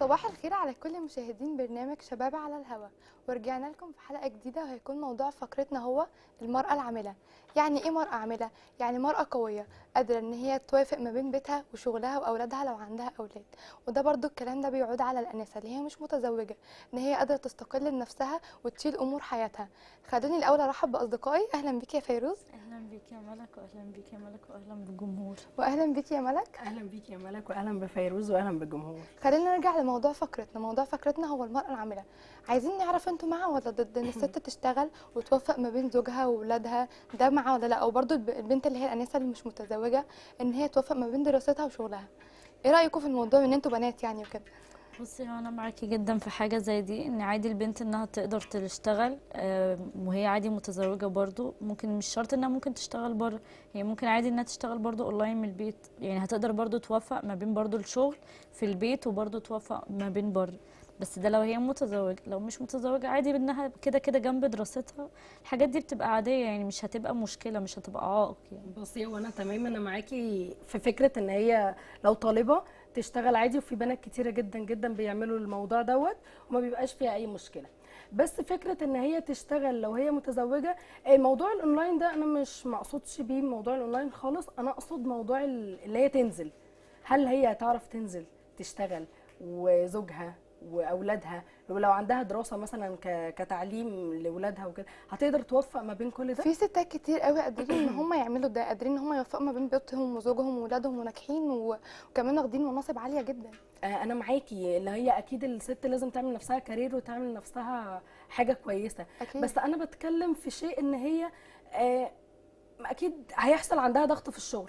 صباح الخير على كل مشاهدين برنامج شباب على الهوا ورجعنا لكم في حلقة جديدة وهيكون موضوع فقرتنا هو المرأة العاملة يعني ايه مرأة عاملة؟ يعني مرأة قوية قادرة ان هي توافق ما بين بيتها وشغلها واولادها لو عندها اولاد وده برضو الكلام ده بيعود على الانسة اللي هي مش متزوجة ان هي قادرة تستقل بنفسها وتشيل امور حياتها خلوني الاول ارحب باصدقائي اهلا بيك يا فيروز اهلا بيك يا ملك واهلا بيك يا ملك واهلا بالجمهور واهلا بيك يا ملك اهلا بيك يا ملك واهلا بفيروز واهلا بالجمهور خلينا نرجع لموضوع فقرتنا موضوع فقرتنا هو المرأة العاملة عايزين نعرف انتوا مع ولا ضد ان الست تشتغل وتوفق ما بين زوجها واولادها ده مع ولا لا او برضو الب- البنت اللي هي الانسه اللي مش متزوجه ان هي توفق ما بين دراستها وشغلها ايه رايكم في الموضوع ان انتوا بنات يعني وكده بصي هو انا معاكي جدا في حاجه زي دي ان عادي البنت انها تقدر تشتغل آه، وهي عادي متزوجه برضو ممكن مش شرط انها ممكن تشتغل بره هي ممكن عادي انها تشتغل برضو اونلاين من البيت يعني هتقدر برضو توفق ما بين برضو الشغل في البيت وبرضو توفق ما بين بره بس ده لو هي متزوجه لو مش متزوجه عادي انها كده كده جنب دراستها الحاجات دي بتبقى عاديه يعني مش هتبقى مشكله مش هتبقى عائق يعني بصي هو انا تمام انا معاكي في فكره ان هي لو طالبه تشتغل عادي وفي بنات كتيره جدا جدا بيعملوا الموضوع دوت وما بيبقاش فيها اي مشكله بس فكره ان هي تشتغل لو هي متزوجه آه، موضوع الاونلاين ده انا مش مقصودش بيه موضوع الاونلاين خالص انا اقصد موضوع ال- اللي هي تنزل هل هي تعرف تنزل تشتغل وزوجها واولادها ولو عندها دراسه مثلا ك- كتعليم لاولادها وكده هتقدر توفق ما بين كل ده في ستات كتير قوي قادرين ان هم يعملوا ده قادرين ان هم يوفقوا ما بين بيوتهم وزوجهم واولادهم وناجحين و- وكمان واخدين مناصب عاليه جدا آه، انا معاكي اللي هي اكيد الست لازم تعمل نفسها كارير وتعمل نفسها حاجه كويسه اكيد بس انا بتكلم في شيء ان هي آه، اكيد هيحصل عندها ضغط في الشغل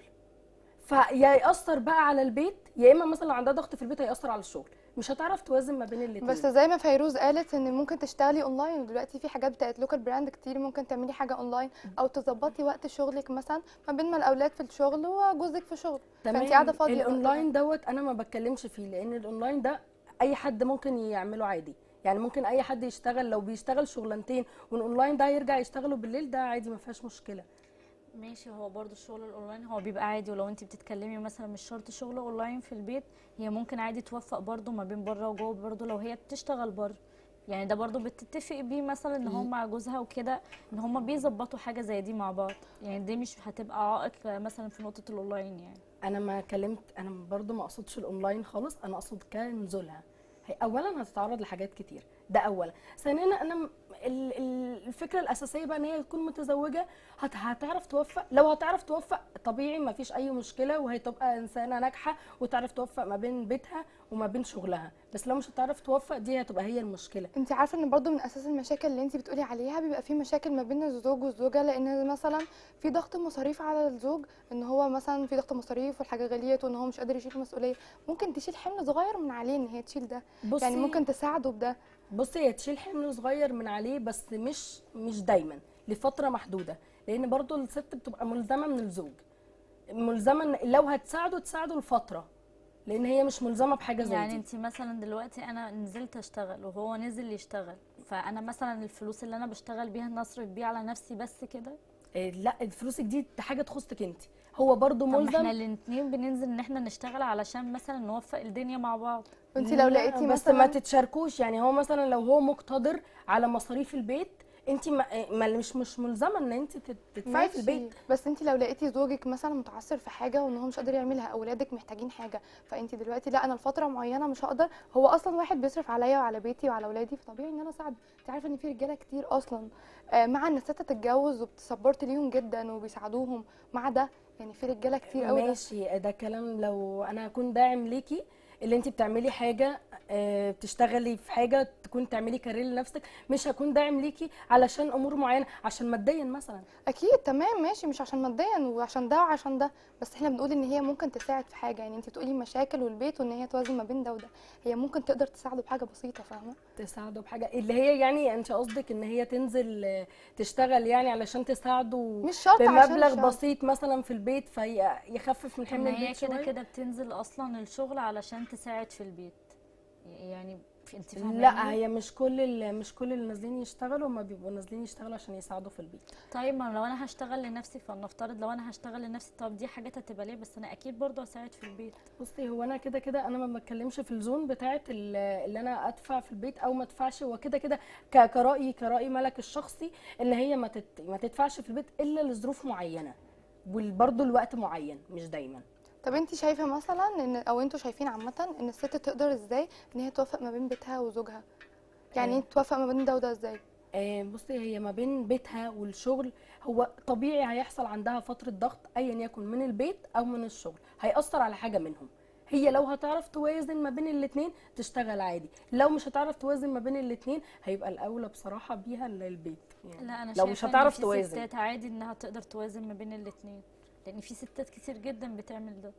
فيا ياثر بقى على البيت يا اما مثلا لو عندها ضغط في البيت هياثر على الشغل مش هتعرف توازن ما بين الاثنين بس زي ما فيروز قالت ان ممكن تشتغلي اونلاين ودلوقتي في حاجات بتاعت لوكال براند كتير ممكن تعملي حاجه اونلاين او تظبطي وقت شغلك مثلا ما بين ما الاولاد في الشغل وجوزك في الشغل فانت قاعده فاضيه الاونلاين دوت انا ما بتكلمش فيه لان الاونلاين ده اي حد ممكن يعمله عادي يعني ممكن اي حد يشتغل لو بيشتغل شغلانتين والاونلاين ده يرجع يشتغله بالليل ده عادي ما فيهاش مشكله ماشي هو برضو الشغل الاونلاين هو بيبقى عادي ولو انت بتتكلمي مثلا مش شرط شغل اونلاين في البيت هي ممكن عادي توفق برضو ما بين بره وجوه برضو لو هي بتشتغل بره يعني ده برضو بتتفق بيه مثلا ان هم مع جوزها وكده ان هم بيظبطوا حاجه زي دي مع بعض يعني دي مش هتبقى عائق مثلا في نقطه الاونلاين يعني انا ما كلمت انا برضو ما اقصدش الاونلاين خالص انا اقصد كنزولها هي اولا هتتعرض لحاجات كتير ده اولا ثانيا انا م- ال- ال- الفكره الاساسيه بقى ان هي تكون متزوجه هت- هتعرف توفق لو هتعرف توفق طبيعي ما فيش اي مشكله وهي تبقى انسانه ناجحه وتعرف توفق ما بين بيتها وما بين شغلها بس لو مش هتعرف توفق دي هتبقى هي المشكله انت عارفه ان برضو من اساس المشاكل اللي انت بتقولي عليها بيبقى في مشاكل ما بين الزوج والزوجه لان مثلا في ضغط مصاريف على الزوج ان هو مثلا في ضغط مصاريف والحاجه غليت وان هو مش قادر يشيل المسؤوليه ممكن تشيل حمل صغير من عليه ان هي تشيل ده بصي يعني ممكن تساعده بده بصي هي تشيل حمل صغير من عليه بس مش مش دايما لفتره محدوده لان برضو الست بتبقى ملزمه من الزوج ملزمه إن لو هتساعده تساعده لفتره لان هي مش ملزمه بحاجه زي يعني دي انت مثلا دلوقتي انا نزلت اشتغل وهو نزل يشتغل فانا مثلا الفلوس اللي انا بشتغل بيها نصرف بيها على نفسي بس كده إيه، لا فلوسك دي حاجه تخصك انت هو برضو طب ما احنا ملزم الاثنين بننزل ان احنا نشتغل علشان مثلا نوفق الدنيا مع بعض وانت لو لا، لقيتي بس ما مثلا تتشاركوش يعني هو مثلا لو هو مقتدر على مصاريف البيت انت ما ما- مش مش ملزمه ان انت تت- تدفعي في ماشي البيت بس انت لو لقيتي زوجك مثلا متعثر في حاجه وان هو مش قادر يعملها اولادك محتاجين حاجه فانت دلوقتي لا انا لفتره معينه مش هقدر هو اصلا واحد بيصرف عليا وعلى بيتي وعلى اولادي فطبيعي ان انا اساعده انت عارفه ان في رجاله كتير اصلا آه، مع ان الست تتجوز وبتسبورت ليهم جدا وبيساعدوهم مع ده يعني في رجاله كتير قوي ده ماشي ده كلام لو انا اكون داعم ليكي اللي انت بتعملي حاجه آه، بتشتغلي في حاجه تكون تعملي كارير لنفسك مش هكون داعم ليكي علشان امور معينه عشان ماديا مثلا اكيد تمام ماشي مش عشان ماديا وعشان ده وعشان ده بس احنا بنقول ان هي ممكن تساعد في حاجه يعني انت بتقولي مشاكل والبيت وان هي توازن ما بين ده وده هي ممكن تقدر تساعده بحاجه بسيطه فاهمه تساعده بحاجه اللي هي يعني انت قصدك ان هي تنزل آه، تشتغل يعني علشان تساعده مش شرط عشان بمبلغ الشغل. بسيط مثلا في البيت فيخفف من طب حمل ما هي البيت كده شويه كده بتنزل اصلا الشغل علشان تساعد في البيت يعني في انت فاهماني لا هي مش كل ال- مش كل اللي نازلين يشتغلوا هم بيبقوا نازلين يشتغلوا عشان يساعدوا في البيت طيب ما لو انا هشتغل لنفسي فلنفترض لو انا هشتغل لنفسي طب دي حاجات هتبقى ليه بس انا اكيد برضو هساعد في البيت بصي هو انا كده كده انا ما بتكلمش في الزون بتاعه ال- اللي انا ادفع في البيت او ما ادفعش هو كده كده ك- كرايي كراي ملك الشخصي ان هي ما تت ما تدفعش في البيت الا لظروف معينه وبرضه الوقت معين مش دايما طب انت شايفه مثلا ان او انتوا شايفين عامه ان الست تقدر ازاي ان هي توافق ما بين بيتها وزوجها يعني آه. توافق ما بين ده وده ازاي آه، بصي هي ما بين بيتها والشغل هو طبيعي هيحصل عندها فترة ضغط ايا يكن من البيت او من الشغل هيأثر على حاجة منهم هي لو هتعرف توازن ما بين الاتنين تشتغل عادي لو مش هتعرف توازن ما بين الاتنين هيبقى الاولى بصراحة بيها البيت يعني لا انا لو شايفه مش إن هتعرف في توازن ستات عادي انها تقدر توازن ما بين الاتنين لان في ستات كتير جدا بتعمل ده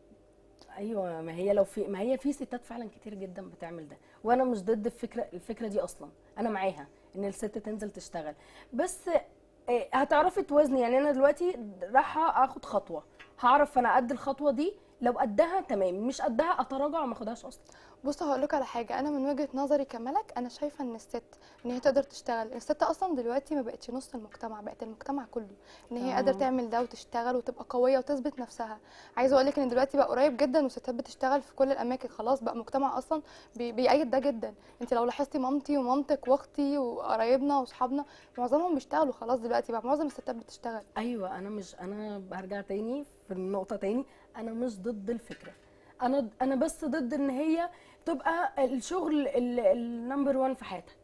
ايوه ما هي لو في ما هي في ستات فعلا كتير جدا بتعمل ده وانا مش ضد الفكره الفكره دي اصلا انا معاها ان الست تنزل تشتغل بس آه، هتعرفي توازني يعني انا دلوقتي رايحه اخد خطوه هعرف انا قد الخطوه دي لو قدها تمام مش قدها اتراجع وما اخدهاش اصلا بص هقول لك على حاجه انا من وجهه نظري كملك انا شايفه ان الست ان هي تقدر تشتغل الست اصلا دلوقتي ما بقتش نص المجتمع بقت المجتمع كله ان هي قادره آه. تعمل ده وتشتغل وتبقى قويه وتثبت نفسها عايزه اقول لك ان دلوقتي بقى قريب جدا والستات بتشتغل في كل الاماكن خلاص بقى مجتمع اصلا بي- بيأيد ده جدا انت لو لاحظتي مامتي ومامتك واختي وقرايبنا واصحابنا معظمهم بيشتغلوا خلاص دلوقتي بقى معظم الستات بتشتغل ايوه انا مش انا برجع تاني في النقطه تاني انا مش ضد الفكره انا انا بس ضد ان هي تبقى الشغل النمبر 1 في حياتها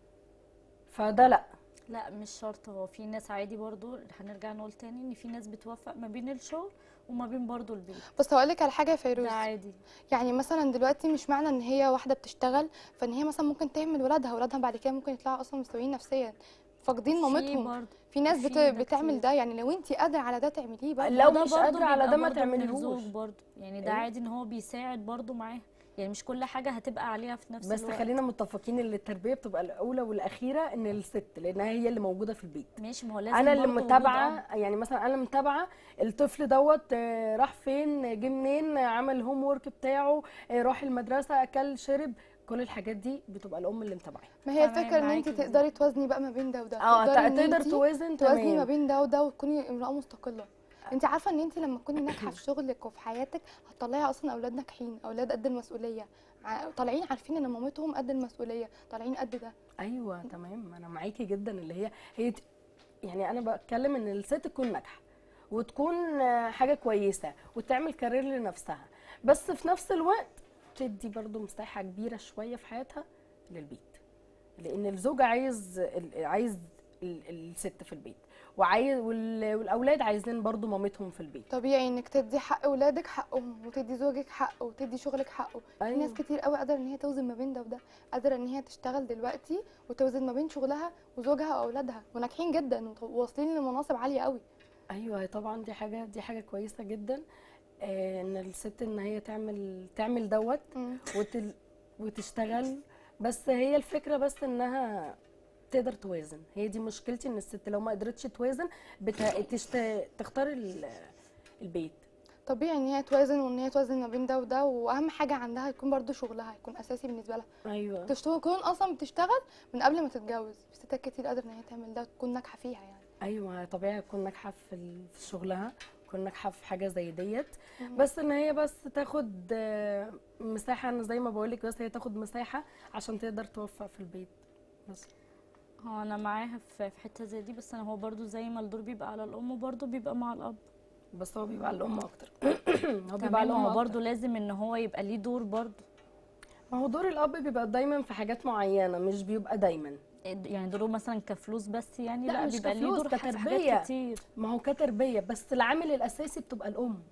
فده لا لا مش شرط هو في ناس عادي برضو هنرجع نقول تاني ان في ناس بتوفق ما بين الشغل وما بين برضو البيت بس هقول لك على حاجه يا فيروز ده عادي يعني مثلا دلوقتي مش معنى ان هي واحده بتشتغل فان هي مثلا ممكن تهمل ولادها ولادها بعد كده ممكن يطلعوا اصلا مستويين نفسيا فاقدين في مامتهم برضو في ناس في بت... ده بتعمل كتير. ده يعني لو انت قادره على ده تعمليه بقى لو وده مش برضو قادرة على بيبقى ده ما برضو من تعملهوش. الزوج برضو يعني ده إيه؟ عادي ان هو بيساعد برضو معاه يعني مش كل حاجه هتبقى عليها في نفس بس الوقت خلينا متفقين ان التربيه بتبقى الاولى والاخيره ان الست لانها هي اللي موجوده في البيت ماشي ما هو لازم انا اللي برضو وجود متابعه أب. يعني مثلا انا متابعه الطفل دوت آه، راح فين جه منين عمل الهوم ورك بتاعه آه، راح المدرسه اكل شرب كل الحاجات دي بتبقى الام اللي متابعه ما هي تمام، الفكره ان انت معاكي بالظبط. تقدري توازني بقى ما بين ده وده اه تقدري إن تقدر انتي توازن توازني ما تمام بين ده وده وتكوني امراه مستقله انت عارفه ان انت لما تكوني ناجحه في شغلك وفي حياتك هتطلعي اصلا اولاد ناجحين اولاد قد المسؤوليه ع- طالعين عارفين ان مامتهم قد المسؤوليه طالعين قد ده ايوه تمام انا معاكي جدا اللي هي هي ت- يعني انا بتكلم ان الست تكون ناجحه وتكون آه، حاجه كويسه وتعمل كارير لنفسها بس في نفس الوقت تدي برضو مساحه كبيره شويه في حياتها للبيت لان الزوج عايز ال- عايز ال- الست في البيت وعايز وال- والاولاد عايزين برضو مامتهم في البيت طبيعي انك تدي حق ولادك حقهم وتدي زوجك حقه وتدي شغلك حقه في أيوة. ناس كتير قوي قادره ان هي توزن ما بين ده وده قادره ان هي تشتغل دلوقتي وتوزن ما بين شغلها وزوجها واولادها وناجحين جدا وط- وواصلين لمناصب عاليه قوي ايوه طبعا دي حاجه دي حاجه كويسه جدا آه، ان الست ان هي تعمل تعمل دوت مم. وتل... وتشتغل بس هي الفكره بس انها تقدر توازن هي دي مشكلتي ان الست لو ما قدرتش توازن بت... تشت... تختار ال... البيت طبيعي ان هي توازن وان هي توازن ما بين ده وده واهم حاجه عندها يكون برضو شغلها يكون اساسي بالنسبه لها ايوه تشتغل تكون اصلا بتشتغل من قبل ما تتجوز في ستات كتير قادره ان هي تعمل ده وتكون ناجحه فيها يعني ايوه طبيعي تكون ناجحه في ال- في شغلها تكون ناجحه في حاجه زي ديت بس ان هي بس تاخد آه، مساحه انا زي ما بقولك بس هي تاخد مساحه عشان تقدر توفق في البيت بس هو انا معاها في في حته زي دي بس انا هو برضو زي ما الدور بيبقى على الام برضو بيبقى مع الاب بس هو بيبقى على الام اكتر هو بيبقى على تمام الام هو أكتر. برضو لازم ان هو يبقى ليه دور برضو ما هو دور الاب بيبقى دايما في حاجات معينه مش بيبقى دايما يعني دوره مثلا كفلوس بس يعني لا، لا, مش بيبقى ليه كفلوس، دور في كتربية. حاجات كتير ما هو كتربيه بس العامل الاساسي بتبقى الام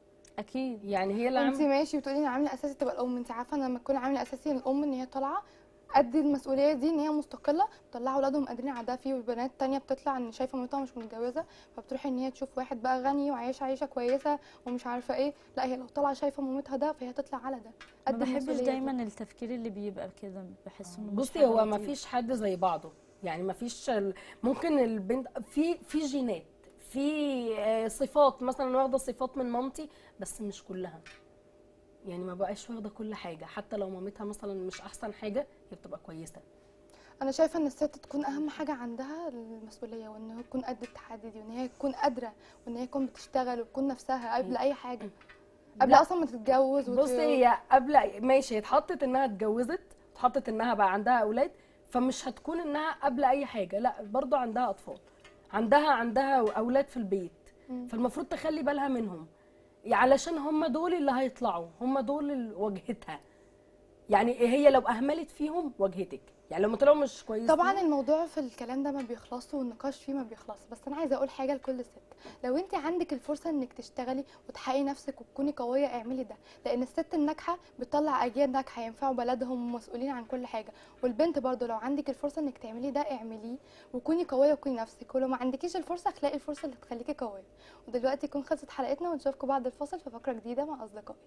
اكيد يعني هي انت العامل ماشي بتقولي ان العامل الاساسي تبقى الام انت عارفه ان لما تكون العامل الاساسي الام ان هي طالعه قد المسؤوليه دي ان هي مستقله مطلعه اولادهم قادرين على ده في بنات تانية بتطلع ان شايفه مامتها مش متجوزه فبتروح ان هي تشوف واحد بقى غني وعايش عيشه كويسه ومش عارفه ايه لا هي لو طالعه شايفه مامتها ده فهي تطلع على ده ما قد بحبش المسؤوليه دي. دايما التفكير اللي بيبقى كده بحس انه مش بصي حاجة هو ما لطيفة. فيش حد زي بعضه يعني ما فيش ال- ممكن البنت في في جينات في آه، صفات مثلا واخده صفات من مامتي بس مش كلها يعني ما بقاش واخده كل حاجه حتى لو مامتها مثلا مش احسن حاجه هي بتبقى كويسه انا شايفه ان الست تكون اهم حاجه عندها المسؤوليه وان هي تكون قد التحدي دي وان هي تكون قادره وان هي تكون بتشتغل وتكون نفسها قبل اي حاجه قبل لا. اصلا ما تتجوز وت... بصي هي قبل ماشي هي اتحطت انها اتجوزت اتحطت انها بقى عندها اولاد فمش هتكون انها قبل اي حاجه لا برضو عندها اطفال عندها عندها اولاد في البيت مم. فالمفروض تخلي بالها منهم علشان هم دول اللي هيطلعوا هم دول اللي واجهتها يعني هي لو اهملت فيهم واجهتك يعني لو طلعوا مش كويسين طبعا الموضوع في الكلام ده ما بيخلصش والنقاش فيه ما بيخلصش بس انا عايزه اقول حاجه لكل ست لو انت عندك الفرصه انك تشتغلي وتحققي نفسك وتكوني قويه اعملي ده لان الست الناجحه بتطلع اجيال ناجحه ينفعوا بلدهم ومسؤولين عن كل حاجه والبنت برضو لو عندك الفرصه انك تعملي ده اعمليه وكوني قويه وكوني نفسك ولو ما عندكيش الفرصه خلاقي الفرصه اللي تخليكي قويه ودلوقتي يكون خلصت حلقتنا ونشوفكم بعد الفصل في فقره جديده مع اصدقائي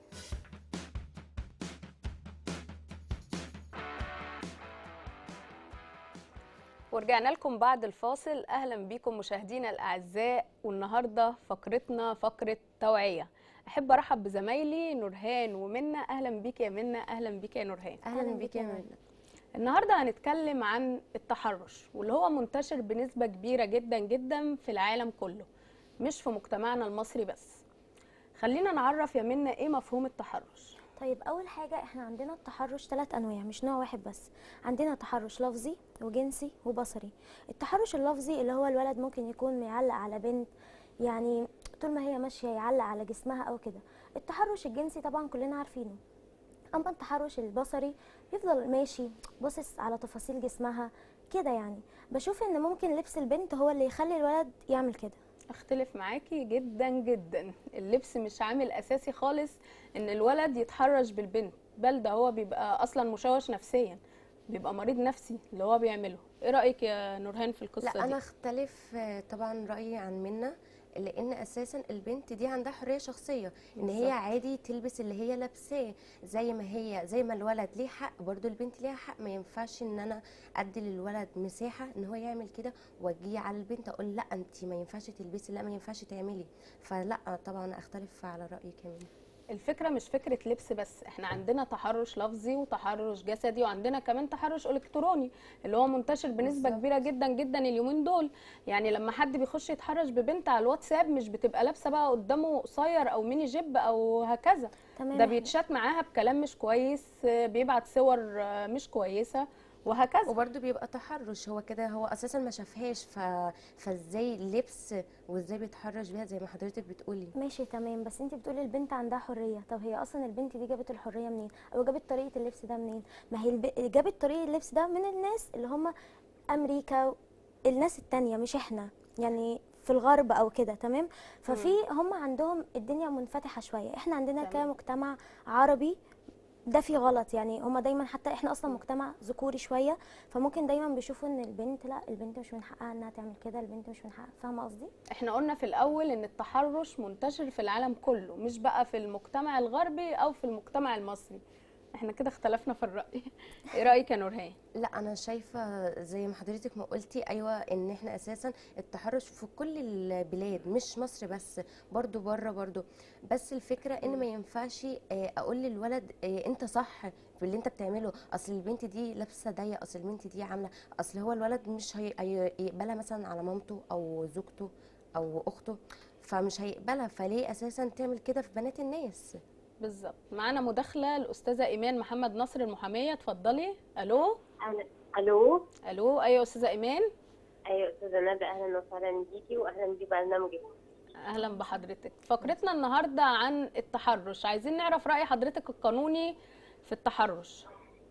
ورجعنا لكم بعد الفاصل اهلا بيكم مشاهدينا الاعزاء والنهارده فقرتنا فقره توعيه احب ارحب بزمايلي نورهان ومنى اهلا بيك يا منى اهلا بيك يا نورهان اهلا بيك يا منى النهارده هنتكلم عن التحرش واللي هو منتشر بنسبه كبيره جدا جدا في العالم كله مش في مجتمعنا المصري بس خلينا نعرف يا منى ايه مفهوم التحرش طيب اول حاجه احنا عندنا التحرش ثلاث انواع مش نوع واحد بس عندنا تحرش لفظي وجنسي وبصري التحرش اللفظي اللي هو الولد ممكن يكون معلق على بنت يعني طول ما هي ماشيه يعلق على جسمها او كده التحرش الجنسي طبعا كلنا عارفينه اما التحرش البصري يفضل ماشي باصص على تفاصيل جسمها كده يعني بشوف ان ممكن لبس البنت هو اللي يخلي الولد يعمل كده اختلف معاكي جدا جدا اللبس مش عامل اساسي خالص ان الولد يتحرش بالبنت بل ده هو بيبقى اصلا مشوش نفسيا بيبقى مريض نفسي اللي هو بيعمله ايه رايك يا نورهان في القصه لا دي انا اختلف آه، طبعا رايي عن منى لان اساسا البنت دي عندها حريه شخصيه ان هي بالظبط. عادي تلبس اللي هي لابساه زي ما هي زي ما الولد ليه حق برضو البنت ليها حق ما ينفعش ان انا ادي للولد مساحه ان هو يعمل كده واجي على البنت اقول لا انت ما ينفعش تلبسي لا ما ينفعش تعملي فلا طبعا اختلف على رايك كمان الفكره مش فكره لبس بس احنا عندنا تحرش لفظي وتحرش جسدي وعندنا كمان تحرش الكتروني اللي هو منتشر بنسبه بالظبط. كبيره جدا جدا اليومين دول يعني لما حد بيخش يتحرش ببنت على الواتساب مش بتبقى لابسه بقى قدامه قصير او ميني جيب او هكذا تمام ده إحنا- بيتشات معاها بكلام مش كويس آه، بيبعت صور آه، مش كويسه وهكذا وبرده بيبقى تحرش هو كده هو اساسا ما شافهاش ف... فازاي اللبس وازاي بيتحرش بيها زي ما حضرتك بتقولي ماشي تمام بس انت بتقولي البنت عندها حريه طب هي اصلا البنت دي جابت الحريه منين او جابت طريقه اللبس ده منين ما هي الب... جابت طريقه اللبس ده من الناس اللي هم امريكا الناس التانية مش احنا يعني في الغرب او كده تمام ففي هم عندهم الدنيا منفتحه شويه احنا عندنا تمام. كمجتمع عربي ده في غلط يعني هما دايما حتى احنا اصلا مجتمع ذكوري شويه فممكن دايما بيشوفوا ان البنت لا البنت مش من حقها انها تعمل كده البنت مش من حقها فاهمه قصدي احنا قلنا في الاول ان التحرش منتشر في العالم كله مش بقى في المجتمع الغربي او في المجتمع المصري احنا كده اختلفنا في الراي ايه رايك يا نورهان لا انا شايفه زي ما حضرتك ما قلتي ايوه ان احنا اساسا التحرش في كل البلاد مش مصر بس برضو بره برضو بس الفكره ان ما ينفعش آه، اقول للولد آه، انت صح في اللي انت بتعمله اصل البنت دي لابسه ضيق اصل البنت دي عامله اصل هو الولد مش هي- هيقبلها مثلا على مامته او زوجته او اخته فمش هيقبلها فليه اساسا تعمل كده في بنات الناس بالظبط معانا مداخله الاستاذه ايمان محمد نصر المحاميه اتفضلي الو أهلا الو الو ايوه يا استاذه ايمان ايوه استاذه ندى اهلا وسهلا بيكي واهلا ببرنامجك اهلا بحضرتك فقرتنا النهارده عن التحرش عايزين نعرف راي حضرتك القانوني في التحرش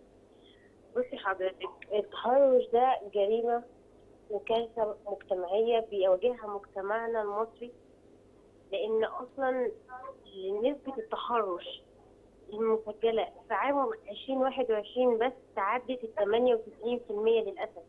بصي حضرتك التحرش ده جريمه وكارثه مجتمعيه بيواجهها مجتمعنا المصري لان اصلا نسبه التحرش المسجله في عام 2021 بس تعدت ال 98% للاسف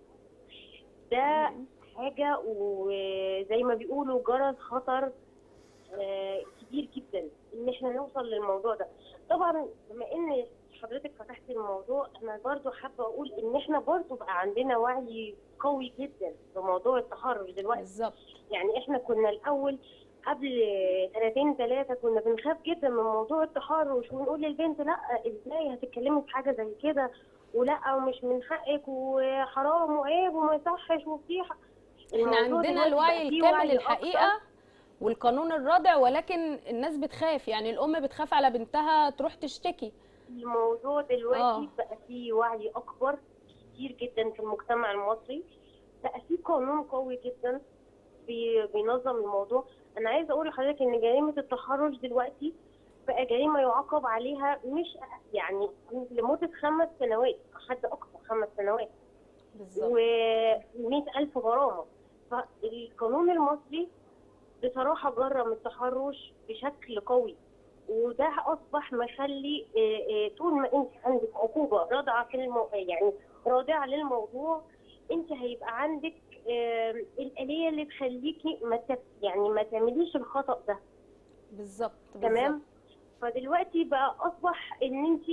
ده حاجه وزي ما بيقولوا جرس خطر آه، كبير جدا ان احنا نوصل للموضوع ده طبعا بما ان حضرتك فتحت الموضوع انا برضو حابه اقول ان احنا برضو بقى عندنا وعي قوي جدا بموضوع التحرش دلوقتي بالظبط يعني احنا كنا الاول قبل سنتين ثلاثة كنا بنخاف جدا من موضوع التحرش ونقول للبنت لا ازاي هتتكلمي في حاجة زي كده ولا ومش من حقك وحرام وعيب وما يصحش وفي ح- احنا الموضوع عندنا دلوقتي الوعي بقى فيه الكامل وعي الحقيقه والقانون الرادع ولكن الناس بتخاف يعني الام بتخاف على بنتها تروح تشتكي الموضوع دلوقتي آه. بقى فيه وعي اكبر كتير جدا في المجتمع المصري بقى فيه قانون قوي جدا بي- بينظم الموضوع انا عايزه اقول لحضرتك ان جريمه التحرش دلوقتي بقى جريمه يعاقب عليها مش يعني لمده خمس سنوات حد اقصى خمس سنوات بالظبط و ألف غرامة فالقانون المصري بصراحة جرم التحرش بشكل قوي وده أصبح مخلي آه، آه، طول ما أنت عندك عقوبة رادعة في المو... يعني رادعة للموضوع أنت هيبقى عندك آه، الآلية اللي تخليكي ما تف... يعني ما تعمليش الخطأ ده بالظبط تمام فدلوقتي بقى اصبح ان انت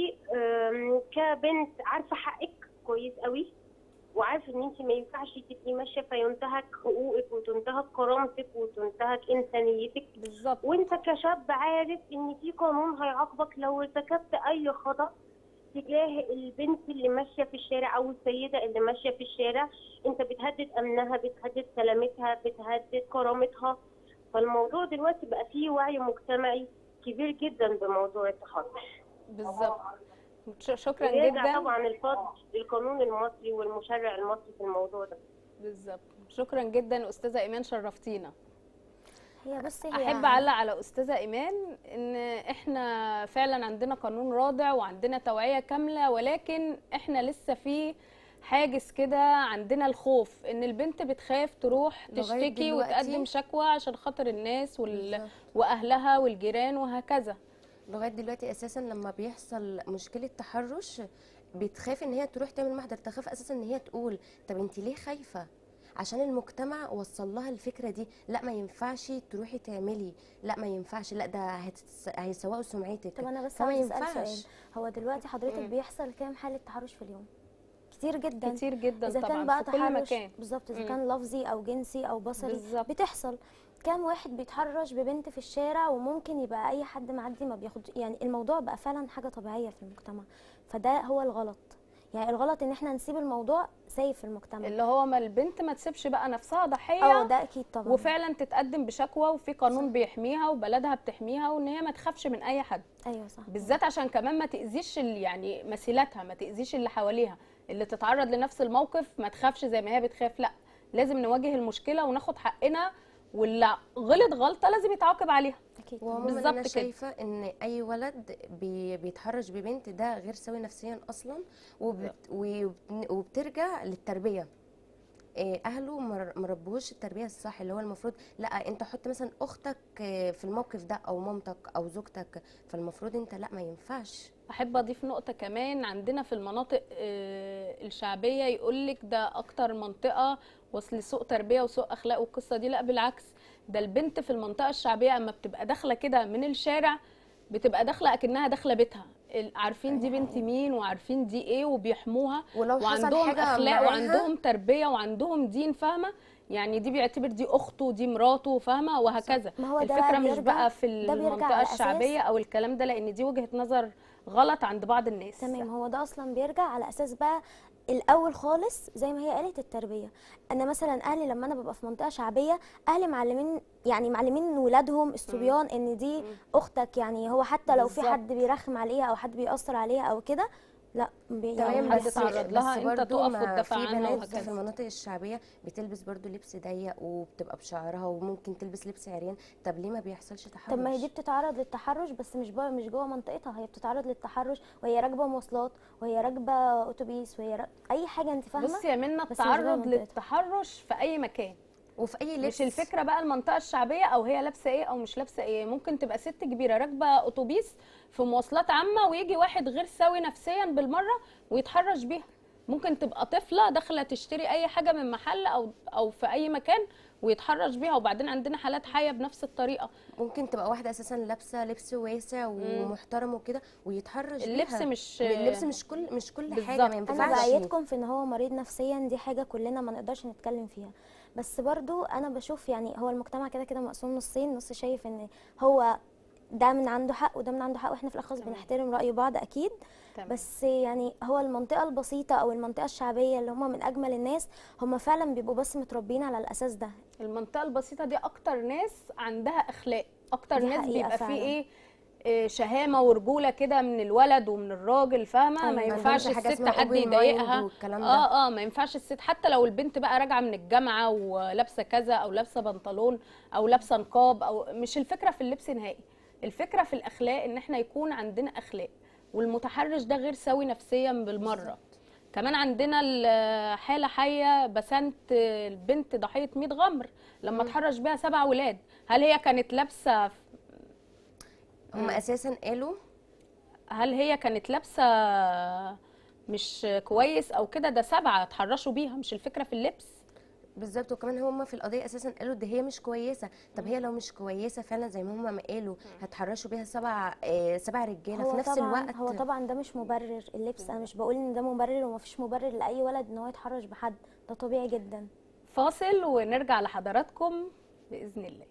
كبنت عارفه حقك كويس قوي وعارفه ان انت ما ينفعش تبقي ماشيه فينتهك حقوقك وتنتهك كرامتك وتنتهك انسانيتك بالظبط وانت كشاب عارف ان في قانون هيعاقبك لو ارتكبت اي خطا تجاه البنت اللي ماشيه في الشارع او السيده اللي ماشيه في الشارع انت بتهدد امنها بتهدد سلامتها بتهدد كرامتها فالموضوع دلوقتي بقى فيه وعي مجتمعي كبير جدا بموضوع التحرش بالظبط ش- شكرا ويرجع جدا طبعا الفضل للقانون المصري والمشرع المصري في الموضوع ده بالظبط شكرا جدا استاذه ايمان شرفتينا هي بصي هي احب اعلق على استاذه ايمان ان احنا فعلا عندنا قانون رادع وعندنا توعيه كامله ولكن احنا لسه في حاجز كده عندنا الخوف ان البنت بتخاف تروح لغاية تشتكي دلوقتي. وتقدم شكوى عشان خاطر الناس وال... بالظبط. واهلها والجيران وهكذا لغايه دلوقتي اساسا لما بيحصل مشكله تحرش بتخاف ان هي تروح تعمل محضر تخاف اساسا ان هي تقول طب انت ليه خايفه عشان المجتمع وصل لها الفكره دي لا ما ينفعش تروحي تعملي لا ما ينفعش لا ده هتتس... هيسوقوا سمعتك طب انا بس فما عايزه اسال ينفعش. سؤال هو دلوقتي حضرتك بيحصل كام حاله تحرش في اليوم كتير جدا كتير جدا اذا طبعا كان بقى في كل تحرش مكان بالظبط اذا مم. كان لفظي او جنسي او بصري بالظبط. بتحصل كام واحد بيتحرش ببنت في الشارع وممكن يبقى اي حد معدي ما بياخد يعني الموضوع بقى فعلا حاجه طبيعيه في المجتمع فده هو الغلط يعني الغلط ان احنا نسيب الموضوع سايب في المجتمع اللي هو ما البنت ما تسيبش بقى نفسها اه ضحيه ده اكيد طبعا وفعلا تتقدم بشكوى وفي قانون بيحميها وبلدها بتحميها وان هي ما تخافش من اي حد ايوه صح بالذات عشان كمان ما تاذيش ال- يعني مثيلاتها ما تاذيش اللي حواليها اللي تتعرض لنفس الموقف ما تخافش زي ما هي بتخاف لا لازم نواجه المشكله وناخد حقنا واللي غلط غلطه لازم يتعاقب عليها اكيد وعموما بالظبط انا كده. شايفه ان اي ولد بي بيتحرش ببنت ده غير سوي نفسيا اصلا وبت وبت- وبترجع للتربيه إيه، اهله مر- مربوش التربيه الصح اللي هو المفروض لا انت حط مثلا اختك إيه، في الموقف ده او مامتك او زوجتك فالمفروض انت لا ما ينفعش احب اضيف نقطه كمان عندنا في المناطق آه، الشعبيه يقول لك ده اكتر منطقه وصل سوء تربيه وسوء اخلاق والقصه دي لا بالعكس ده البنت في المنطقه الشعبيه اما بتبقى داخله كده من الشارع بتبقى داخله اكنها داخله بيتها ال- عارفين دي بنت مين وعارفين دي ايه وبيحموها ولو حصل وعندهم حاجه اخلاق معاها وعندهم تربيه وعندهم دين فاهمه يعني دي بيعتبر دي اخته دي مراته فاهمه وهكذا ما هو ده الفكره بقى مش بيرجع- بقى في ده بيرجع المنطقه على أساس- الشعبيه او الكلام ده لان دي وجهه نظر غلط عند بعض الناس تمام هو ده اصلا بيرجع على اساس بقى الاول خالص زي ما هي قالت التربيه انا مثلا اهلي لما انا ببقى في منطقه شعبيه اهلي معلمين يعني معلمين ولادهم الصبيان ان دي اختك يعني هو حتى لو في بالظبط. حد بيرخم عليها او حد بيأثر عليها او كده لا بي تمام يعني حد بس تعرض لها، بس أنت برضو تقف ما وتدافع في عنها بنات وهكذا. في المناطق الشعبيه بتلبس برضو لبس ضيق وبتبقى بشعرها وممكن تلبس لبس عريان طب ليه ما بيحصلش تحرش طب ما هي دي بتتعرض للتحرش بس مش بقى مش جوه منطقتها هي بتتعرض للتحرش وهي راكبه مواصلات وهي راكبه اتوبيس وهي را... اي حاجه انت فاهمه بصي يا منى بس مش جوه التعرض منطقتها. للتحرش في اي مكان وفي اي لبس مش الفكره بقى المنطقه الشعبيه او هي لابسه ايه او مش لابسه ايه ممكن تبقى ست كبيره راكبه اتوبيس في مواصلات عامه ويجي واحد غير سوي نفسيا بالمره ويتحرش بيها ممكن تبقى طفله داخله تشتري اي حاجه من محل او او في اي مكان ويتحرش بيها وبعدين عندنا حالات حيه بنفس الطريقه ممكن تبقى واحده اساسا لابسه لبس واسع ومحترم وكده ويتحرش اللبس بيها. مش اللبس مش كل مش كل حاجه بالظبط. ما أنا ينفعش انا بايدكم في ان هو مريض نفسيا دي حاجه كلنا ما نقدرش نتكلم فيها بس برضو انا بشوف يعني هو المجتمع كده كده مقسوم نصين نص شايف ان هو ده من عنده حق وده من عنده حق واحنا في الاخر تمام. بنحترم راي بعض اكيد تمام. بس يعني هو المنطقه البسيطه او المنطقه الشعبيه اللي هم من اجمل الناس هم فعلا بيبقوا بس متربيين على الاساس ده المنطقه البسيطه دي اكتر ناس عندها اخلاق اكتر دي ناس حقيقة بيبقى فعلا. فيه ايه إيه، شهامه ورجوله كده من الولد ومن الراجل فاهمه أيوة، ما ما ينفعش عندهمش حاجة الست اسمها حد open mind يضايقها والكلام ده. اه اه ما ينفعش الست حتى لو البنت بقى راجعه من الجامعه ولابسه كذا او لابسه بنطلون او لابسه نقاب او مش الفكره في اللبس نهائي الفكره في الاخلاق ان احنا يكون عندنا اخلاق والمتحرش ده غير سوي نفسيا بالمره كمان عندنا الحاله حيه بسنت البنت ضحيه 100 غمر لما اتحرش بيها سبع ولاد هل هي كانت لابسه هم اساسا قالوا هل هي كانت لابسه مش كويس او كده ده سبعه اتحرشوا بيها مش الفكره في اللبس بالظبط وكمان هم في القضيه اساسا قالوا ده هي مش كويسه طب هي لو مش كويسه فعلا زي ما هم ما قالوا هتحرشوا بيها سبع آه سبع رجاله هو في نفس طبعا الوقت هو طبعا ده مش مبرر اللبس انا مش بقول ان ده مبرر ومفيش مبرر لاي ولد ان هو يتحرش بحد ده طبيعي جدا فاصل ونرجع لحضراتكم باذن الله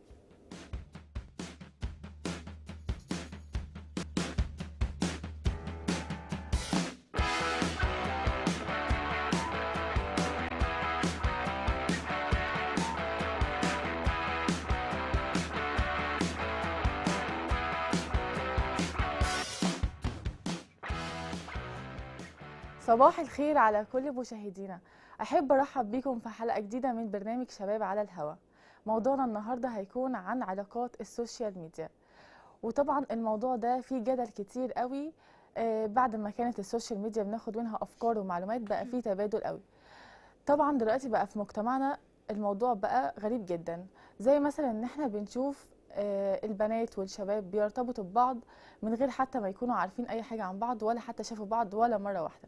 صباح الخير على كل مشاهدينا أحب أرحب بكم في حلقة جديدة من برنامج شباب على الهوا موضوعنا النهاردة هيكون عن علاقات السوشيال ميديا وطبعا الموضوع ده فيه جدل كتير قوي آه، بعد ما كانت السوشيال ميديا بناخد منها أفكار ومعلومات بقى فيه تبادل قوي طبعا دلوقتي بقى في مجتمعنا الموضوع بقى غريب جدا زي مثلا ان احنا بنشوف آه، البنات والشباب بيرتبطوا ببعض من غير حتى ما يكونوا عارفين اي حاجة عن بعض ولا حتى شافوا بعض ولا مرة واحدة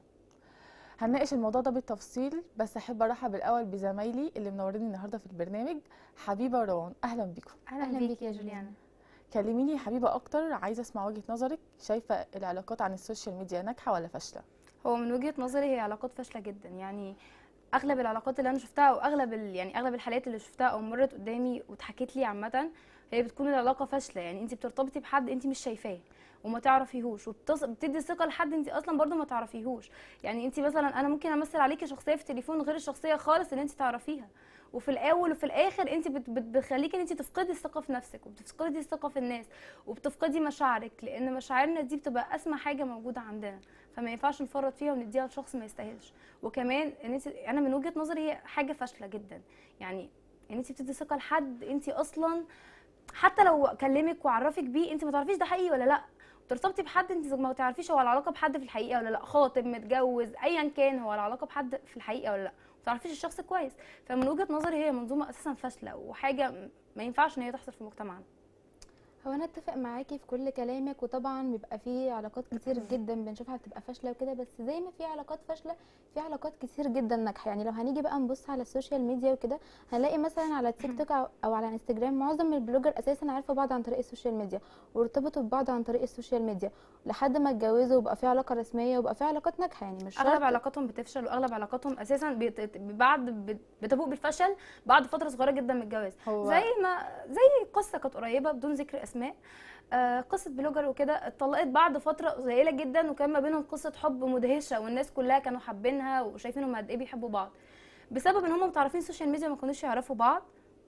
هنناقش الموضوع ده بالتفصيل بس احب ارحب الاول بزمايلي اللي منوريني النهارده في البرنامج حبيبه وروان اهلا بيكم اهلا بيك يا جوليانا كلميني يا حبيبه اكتر عايزه اسمع وجهه نظرك شايفه العلاقات عن السوشيال ميديا ناجحه ولا فاشله هو من وجهة نظري هي علاقات فاشلة جدا يعني اغلب العلاقات اللي انا شفتها او اغلب ال... يعني اغلب الحالات اللي شفتها او مرت قدامي واتحكت لي عامة هي بتكون العلاقة فاشلة يعني انت بترتبطي بحد انت مش شايفاه وما تعرفيهوش وبتدي ثقة لحد انت اصلا برضو ما تعرفيهوش يعني انت مثلا انا ممكن امثل عليكي شخصية في التليفون غير الشخصية خالص اللي انت تعرفيها وفي الاول وفي الاخر انت بت- بت- بتخليكي ان انت تفقدي الثقه في نفسك وبتفقدي الثقه في الناس وبتفقدي مشاعرك لان مشاعرنا دي بتبقى اسمى حاجه موجوده عندنا فما ينفعش نفرط فيها ونديها لشخص ما يستاهلش وكمان ان انت انا من وجهه نظري هي حاجه فاشله جدا يعني ان انت بتدي ثقه لحد انت اصلا حتى لو كلمك وعرفك بيه انت ما تعرفيش ده حقيقي ولا لا ترتبطي بحد انت ما تعرفيش هو العلاقه بحد في الحقيقه ولا لا خاطب متجوز ايا كان هو العلاقه بحد في الحقيقه ولا لا ما تعرفيش الشخص كويس فمن وجهه نظري هي منظومه اساسا فاشله وحاجه م- ما ينفعش ان هي تحصل في مجتمعنا هو انا اتفق معاكي في كل كلامك وطبعا بيبقى في علاقات كتير جدا بنشوفها بتبقى فاشله وكده بس زي ما في علاقات فاشله في علاقات كتير جدا ناجحه يعني لو هنيجي بقى نبص على السوشيال ميديا وكده هنلاقي مثلا على تيك توك أو- او على انستجرام معظم البلوجر اساسا عارفه بعض عن طريق السوشيال ميديا وارتبطوا ببعض عن طريق السوشيال ميديا لحد ما اتجوزوا وبقى في علاقه رسميه وبقى في علاقات ناجحه يعني مش اغلب شرط علاقاتهم بتفشل واغلب علاقاتهم اساسا بت- بعد بت- بتبوء بالفشل بعد فتره صغيره جدا من الجواز هو زي ما زي قصه كانت قريبه بدون ذكر اسماء آه قصه بلوجر وكده اتطلقت بعد فتره قليله جدا وكان ما بينهم قصه حب مدهشه والناس كلها كانوا حابينها وشايفينهم قد ايه بيحبوا بعض بسبب ان هم متعرفين السوشيال ميديا ما كانوش يعرفوا بعض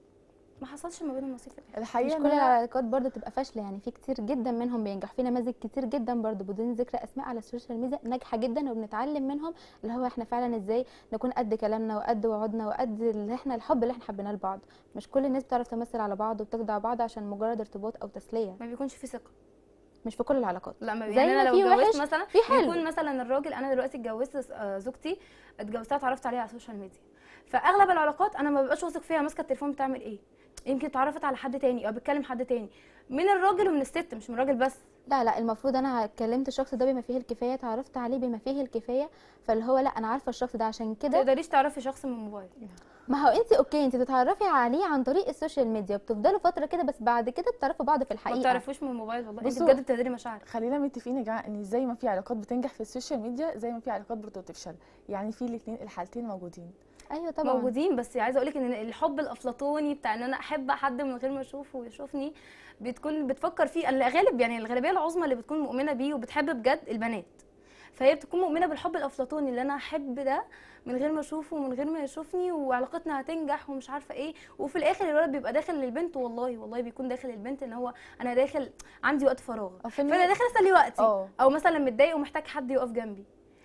ما حصلش ما بينهم نصيب في الآخر. مش الحقيقه كل إن أنا- العلاقات برضه تبقى فاشله يعني في كتير جدا منهم بينجح في نماذج كتير جدا برضه بدون ذكر اسماء على السوشيال ميديا ناجحه جدا وبنتعلم منهم اللي هو احنا فعلا ازاي نكون قد كلامنا وقد وعودنا وقد اللي احنا الحب اللي احنا حبيناه لبعض مش كل الناس بتعرف تمثل على بعض وبتخدع بعض عشان مجرد ارتباط او تسليه ما بيكونش في ثقه مش في كل العلاقات لا ما زي يعني ما انا في لو وحش، اتجوزت مثلا في حلو. يكون مثلا الراجل انا دلوقتي اتجوزت آه، زوجتي اتجوزتها اتعرفت عليها على السوشيال ميديا فاغلب العلاقات انا ما ببقاش واثق فيها ماسكه التليفون بتعمل ايه يمكن اتعرفت على حد تاني او بتكلم حد تاني من الراجل ومن الست مش من الراجل بس لا لا المفروض انا كلمت الشخص ده بما فيه الكفايه اتعرفت عليه بما فيه الكفايه فاللي هو لا انا عارفه الشخص ده عشان ما كده تقدريش تعرفي شخص من الموبايل ما هو انت اوكي انت بتتعرفي عليه عن طريق السوشيال ميديا بتفضلوا فتره كده بس بعد كده بتعرفوا بعض في ما الحقيقه بتعرفوش من الموبايل والله انت بصوا. بجد بتقدري مشاعرك خلينا متفقين يا جماعه ان زي ما في علاقات بتنجح في السوشيال ميديا زي ما في علاقات برضه بتفشل يعني في الاثنين الحالتين موجودين ايوه طبعا موجودين بس عايزه اقول لك ان الحب الافلاطوني بتاع ان انا احب حد من غير ما اشوفه ويشوفني بتكون بتفكر فيه الغالب يعني الغالبيه العظمى اللي بتكون مؤمنه بيه وبتحب بجد البنات فهي بتكون مؤمنه بالحب الافلاطوني اللي انا احب ده من غير ما اشوفه ومن غير ما يشوفني وعلاقتنا هتنجح ومش عارفه ايه وفي الاخر الولد بيبقى داخل للبنت والله والله بيكون داخل للبنت ان هو انا داخل عندي وقت فراغ أو في فانا داخل اسلي وقتي اه او مثلا متضايق ومحتاج حد يقف جنبي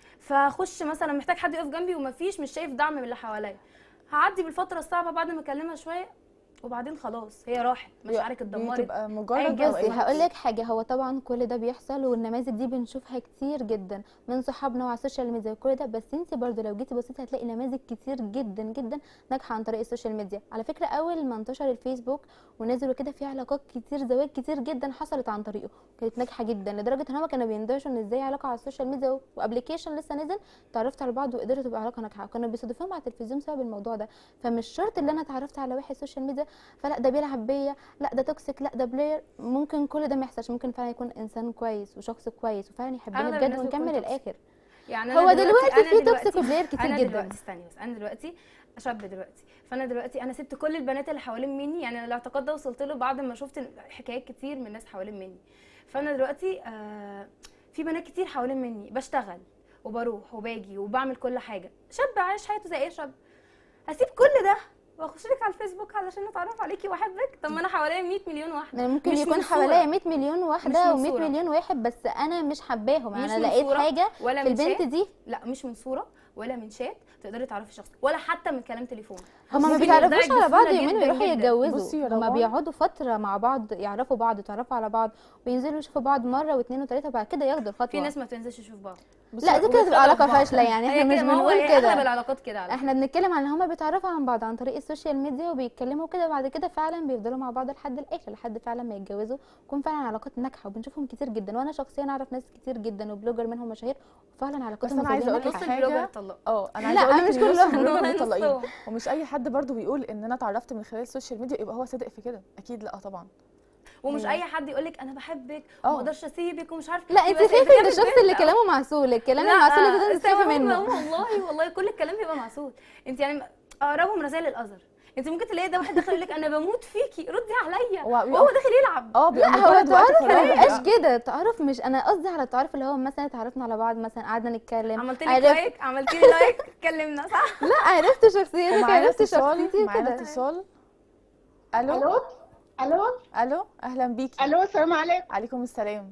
فاخش مثلا محتاج حد يقف جنبي ومفيش مش شايف دعم من اللي حواليا هعدي بالفتره الصعبه بعد ما اكلمها شويه وبعدين خلاص هي راحت مشاعرك اتدمرت بتبقى مجرد أيوة، بصي أوقات. هقول لك حاجه هو طبعا كل ده بيحصل والنماذج دي بنشوفها كتير جدا من صحابنا وعلى السوشيال ميديا وكل ده بس انت برضو لو جيتي بصيتي هتلاقي نماذج كتير جدا جدا ناجحه عن طريق السوشيال ميديا على فكره اول ما انتشر الفيسبوك ونزلوا كده في علاقات كتير زواج كتير جدا حصلت عن طريقه كانت ناجحه جدا لدرجه ان هم كانوا بيندهشوا ان ازاي علاقه على السوشيال ميديا وابلكيشن لسه نزل تعرفت على بعض وقدرت تبقى علاقه ناجحه وكانوا بيستضيفوهم على التلفزيون بسبب الموضوع ده فمش شرط ان انا اتعرفت على واحد سوشيال ميديا فلا ده بيلعب بيا لا ده توكسيك لا ده بلاير ممكن كل ده ما يحصلش ممكن فعلا يكون انسان كويس وشخص كويس وفعلا يحبني أغلب بجد الناس ونكمل بتكون للاخر يعني هو أنا دلوقتي أنا في دلوقتي- توكسيك وبلاير كتير انا جدا. دلوقتي استني بس انا دلوقتي شاب دلوقتي فانا دلوقتي انا سبت كل البنات اللي حوالين مني يعني أنا الاعتقاد ده وصلت له بعد ما شفت حكايات كتير من الناس حوالين مني فانا دلوقتي آه في بنات كتير حوالين مني بشتغل وبروح وباجي وبعمل كل حاجه شاب عايش حياته زي اي شاب هسيب كل ده واخش لك على الفيسبوك علشان اتعرف عليكي واحبك طب ما انا حواليا 100 مليون واحده يعني ممكن مش يكون من صورة. حواليا 100 مليون واحده من و100 صورة. مليون واحد بس انا مش حباهم مش انا من لقيت صورة حاجه ولا في من البنت شات. دي لا مش من صوره ولا من شات تقدري تعرفي شخص ولا حتى من كلام تليفون هما ما ممكن بيتعرفوش يخدعك على بعض بسهولة يومين جداً ويروحوا جداً. بصي يتجوزوا يا هما روان. بيقعدوا فتره مع بعض يعرفوا بعض يتعرفوا على بعض وينزلوا يشوفوا بعض مره واثنين وثلاثه وبعد كده ياخدوا الخطوه في ناس ما بتنزلش تشوف بعض لا دي كده تبقى علاقه فاشله يعني هي احنا مش كده، ما هو بنقول هي اغلب كده العلاقات كده على احنا بنتكلم عن ان هما بيتعرفوا عن بعض عن طريق السوشيال ميديا وبيتكلموا كده وبعد كده فعلا بيفضلوا مع بعض لحد الاخر لحد فعلا ما يتجوزوا تكون فعلا علاقات ناجحه وبنشوفهم كتير جدا وانا شخصيا اعرف ناس كتير جدا وبلوجر منهم مشاهير وفعلا علاقاتهم أنا عايزة الزوجية أقول لك ناجحة. نص البلوجر حاجة. طلق اه انا لا، عايزه اقول لك مش ان نص كلهم. البلوجر نصهم. مطلقين ومش اي حد برضو بيقول ان انا اتعرفت من خلال السوشيال ميديا يبقى هو صادق في كده اكيد لا طبعا ومش هي- اي حد يقول لك انا بحبك اه. وما اقدرش اسيبك ومش عارف لا انت يبقى خايفه جاب من الشخص البنت. اللي كلامه معسول الكلام المعسول ده انت خايفه سواء منه والله والله كل الكلام بيبقى معسول انت يعني اقربهم رسائل الازهر انت ممكن تلاقي ده واحد داخل يقول لك انا بموت فيكي ردي عليا هو- وهو داخل يلعب اه بيبقى لا هو مجرد وقت التعارف ما فراغ. بيبقاش كده التعارف مش انا قصدي على التعارف اللي هو مثلا اتعرفنا على بعض مثلا قعدنا نتكلم عملت لي عرفت لايك عملت لي لايك اتكلمنا صح لا عرفت شخصيتك ومعانا عرفت اتصال شخصيتي معانا وكده اتصال الو الو الو الو اهلا بيكي الو السلام عليكم عليكم السلام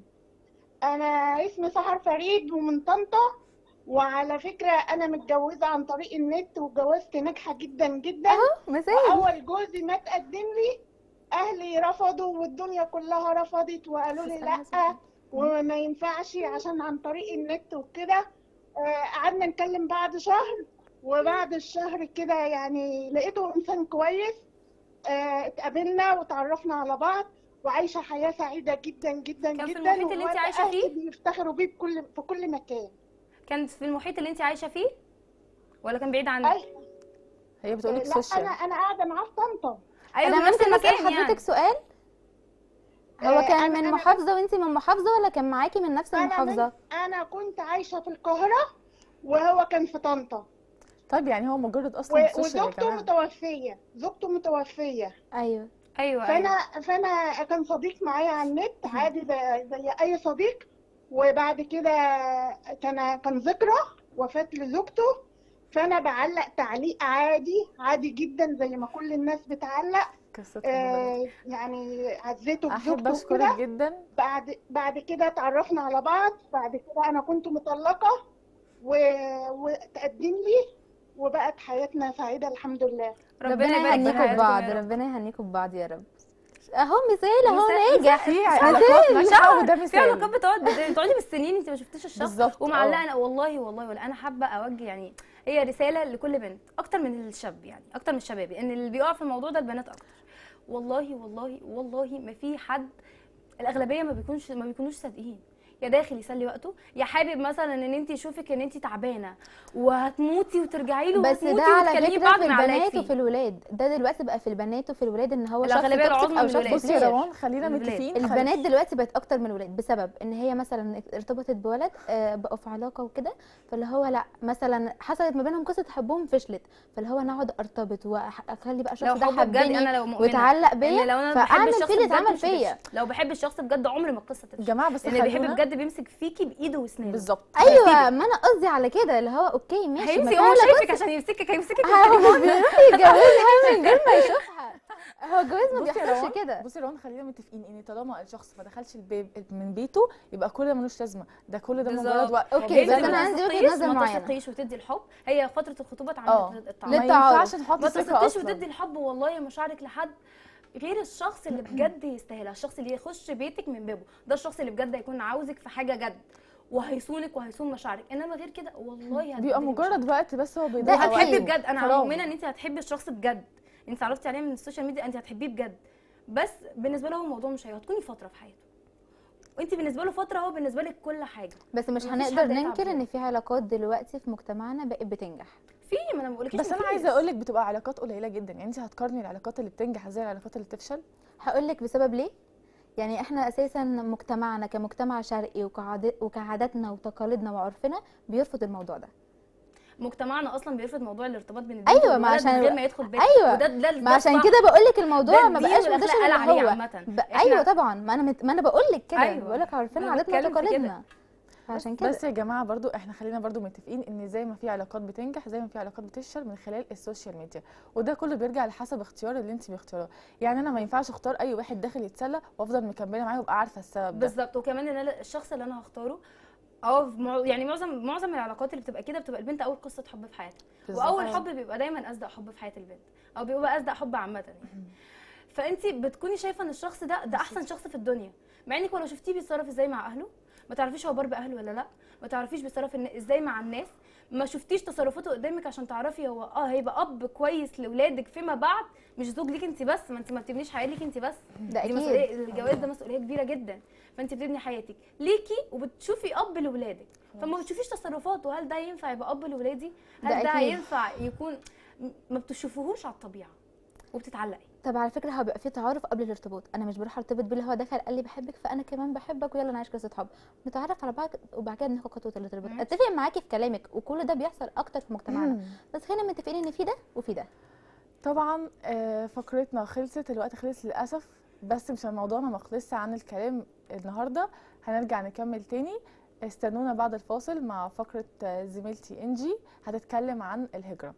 انا اسمي سحر فريد ومن طنطا وعلى فكره انا متجوزه عن طريق النت وجوازتي ناجحه جدا جدا مثال واول جوزي ما تقدم لي اهلي رفضوا والدنيا كلها رفضت وقالوا لي لا وما ينفعش عشان عن طريق النت وكده آه، قعدنا نتكلم بعد شهر وبعد الشهر كده يعني لقيته انسان كويس آه، اتقابلنا وتعرفنا على بعض وعايشه حياه سعيده جدا جدا كان في جدا المحيط اللي انت عايشة وأهلي فيه؟ بيفتخروا بيه بكل في كل مكان كانت في المحيط اللي انت عايشه فيه ولا كان بعيد عنك أي... هي بتقول لك لا انا سوشيال انا قاعده معاه في طنطا ايوه انا في نفس ممكن اسال المكان حضرتك يعني سؤال هو آه، كان أنا- من أنا- محافظه وانت من محافظه ولا كان معاكي من نفس انا من... المحافظه انا كنت عايشه في القاهره وهو كان في طنطا طيب يعني هو مجرد و... اصلا السوشيال يا وزوجته جماعه متوفيه زوجته متوفيه ايوه ايوه فانا ايوه فانا كان صديق معايا على النت عادي زي, زي اي صديق وبعد كده كان كان ذكرى وفاة لزوجته فانا بعلق تعليق عادي عادي جدا زي ما كل الناس بتعلق قصتهم آه يعني عزيته احب بزوجته اشكرك وكده جدا بعد بعد كده اتعرفنا على بعض بعد كده انا كنت مطلقة و... وتقدم لي وبقت حياتنا سعيدة الحمد لله ربنا يبارك في يهنيكم حياتكم ببعض يا رب. ربنا يهنيكم ببعض يا رب اهو مثال اهو مثال- ناجح في علاقات ناجحه وده في مثال علاقات بتقعد بتقعدي بالسنين انت ما شفتيش الشخص بالظبط ومعلقه اه. انا والله والله ولا انا حابه اوجه يعني هي رساله لكل بنت اكتر من الشاب يعني اكتر من الشباب لان اللي بيقع في الموضوع ده البنات اكتر والله والله والله ما في حد الاغلبيه ما بيكونش ما بيكونوش صادقين يا داخل يسلي وقته يا حابب مثلا ان انت يشوفك ان انت تعبانه وهتموتي وترجعي له بس وتموتي ده على وتكلميه فكره بعد في ما علقت البنات فيه. وفي الولاد ده دلوقتي بقى في البنات وفي الولاد ان هو شخص الأغلبية توكسيك العظمى او من شخص الولاد. بصي يا player. روان خلينا الولاد. متفقين البنات خلي- دلوقتي بقت اكتر من الولاد بسبب ان هي مثلا ارتبطت بولد آه، بقوا في علاقه وكده فاللي هو لا مثلا حصلت ما بينهم قصه حبهم فشلت فاللي هو انا اقعد ارتبط واخلي بقى الشخص لو ده حب بجد حبني انا لو مؤمنه وتعلق إن بيا لو انا بحب فاعمل الشخص فيه اللي بجد اتعمل مش فيا هتفشل. لو بحب الشخص بجد عمري ما القصه تفشل جماعه بس اللي بيحب خلونا بجد بيمسك فيكي بايده واسنانه بالظبط ايوه ما انا قصدي على كده اللي هو اوكي ماشي ما هيمسك فعلا هو شايفك عشان يمسكك هيمسكك هو بيروح يتجوزها من غير ما يشوفها هو الجواز ما بصي يا بيحصلش روان كده بصي يا روان خلينا متفقين ان طالما الشخص ما دخلش البيب من بيته يبقى كل ده ملوش لازمه ده كل ده مجرد بالظبط. وقت أوكي، هو بس بينزل أنا من- عندي وجهة تثقيش- نظر ما معينة. تثقيش وتدي الحب هي فتره الخطوبه اه اتعملت التعارف ما للتعارف. ينفعش نحط ما ثقه تثقيش اصلا وتدي الحب والله مشاعرك لحد غير الشخص اللي بجد يستاهلها الشخص اللي يخش بيتك من بابه ده الشخص اللي بجد هيكون عاوزك في حاجه جد وهيصونك وهيصون مشاعرك انما غير كده والله بيبقى هتبهدلي مجرد وقت بس هو ده بيضيع أكيد. هتحبي وقته. بجد انا فراغ. مؤمنه ان انت هتحبي الشخص بجد انت عرفتي عليه من السوشيال ميديا انت هتحبيه بجد بس بالنسبه له هو الموضوع مش هي هتكوني فتره في حياته وانت بالنسبه له فتره هو بالنسبه لك كل حاجه بس مش مفيش هنقدر حد يتعب ننكر فيها. ان في علاقات دلوقتي في مجتمعنا بقت بتنجح في ما انا بقولكيش بس انا مفيش. عايزه اقول لك بتبقى علاقات قليله جدا يعني انت هتقارني العلاقات اللي بتنجح زي العلاقات اللي بتفشل هقول لك بسبب ليه يعني احنا اساسا مجتمعنا كمجتمع شرقي وكعاد- وكعاداتنا وتقاليدنا وعرفنا بيرفض الموضوع ده مجتمعنا اصلا بيرفض موضوع الارتباط بين البنت أيوة، ما والولد عشان- من غير ما يدخل بيت أيوة، وده ده ما عشان كده بقول لك الموضوع ما بقاش منتشر قال اللي عليه هو عامه ب... إحنا- ايوه طبعا ما انا مت... ما انا بقول لك كده أيوة. بقول لك عارفين أنا عاداتنا بتكلم في كده. وتقاليدنا فعشان كده بس يا جماعه برضو احنا خلينا برضو متفقين ان زي ما في علاقات بتنجح زي ما في علاقات بتفشل من خلال السوشيال ميديا وده كله بيرجع لحسب اختيار اللي انت بيختاره يعني انا ما ينفعش اختار اي واحد داخل يتسلى وافضل مكمله معاه وابقى عارفه السبب ده بالظبط وكمان ان أنا الشخص اللي انا هختاره اه في مع- يعني معظم معظم العلاقات اللي بتبقى كده بتبقى البنت اول قصه حب في حياتها بالظبط. واول حب بيبقى دايما اصدق حب في حياه البنت او بيبقى اصدق حب عامه يعني فانت بتكوني شايفه ان الشخص ده ده احسن شخص في الدنيا مع انك ولا شفتيه بيتصرف ازاي مع اهله ما تعرفيش هو بار باهله ولا لا ما تعرفيش بيتصرف إن- ازاي مع الناس ما شفتيش تصرفاته قدامك عشان تعرفي هو اه هيبقى اب كويس لاولادك فيما بعد مش زوج ليك انت بس ما انت ما بتبنيش حياه ليك انت بس ده دي اكيد مسؤوليه الجواز ده مسؤوليه كبيره جدا فانت بتبني حياتك ليكي وبتشوفي اب لاولادك فما بتشوفيش تصرفاته هل ده ينفع يبقى اب لاولادي هل ده ده, أكيد. ينفع يكون م- ما بتشوفوهوش على الطبيعه وبتتعلقي طب على فكره هو بيبقى في تعارف قبل الارتباط انا مش بروح ارتبط بيه اللي هو دخل قال لي بحبك فانا كمان بحبك ويلا نعيش قصه حب نتعرف على بعض وبعد كده ناخد خطوه الارتباط ماشي. اتفق معاكي في كلامك وكل ده بيحصل اكتر في مجتمعنا مم. بس خلينا متفقين ان في ده وفي ده طبعا آه، فقرتنا خلصت الوقت خلص للاسف بس مش موضوعنا ما خلصش عن الكلام النهارده هنرجع نكمل تاني استنونا بعد الفاصل مع فقره آه، زميلتي انجي هتتكلم عن الهجره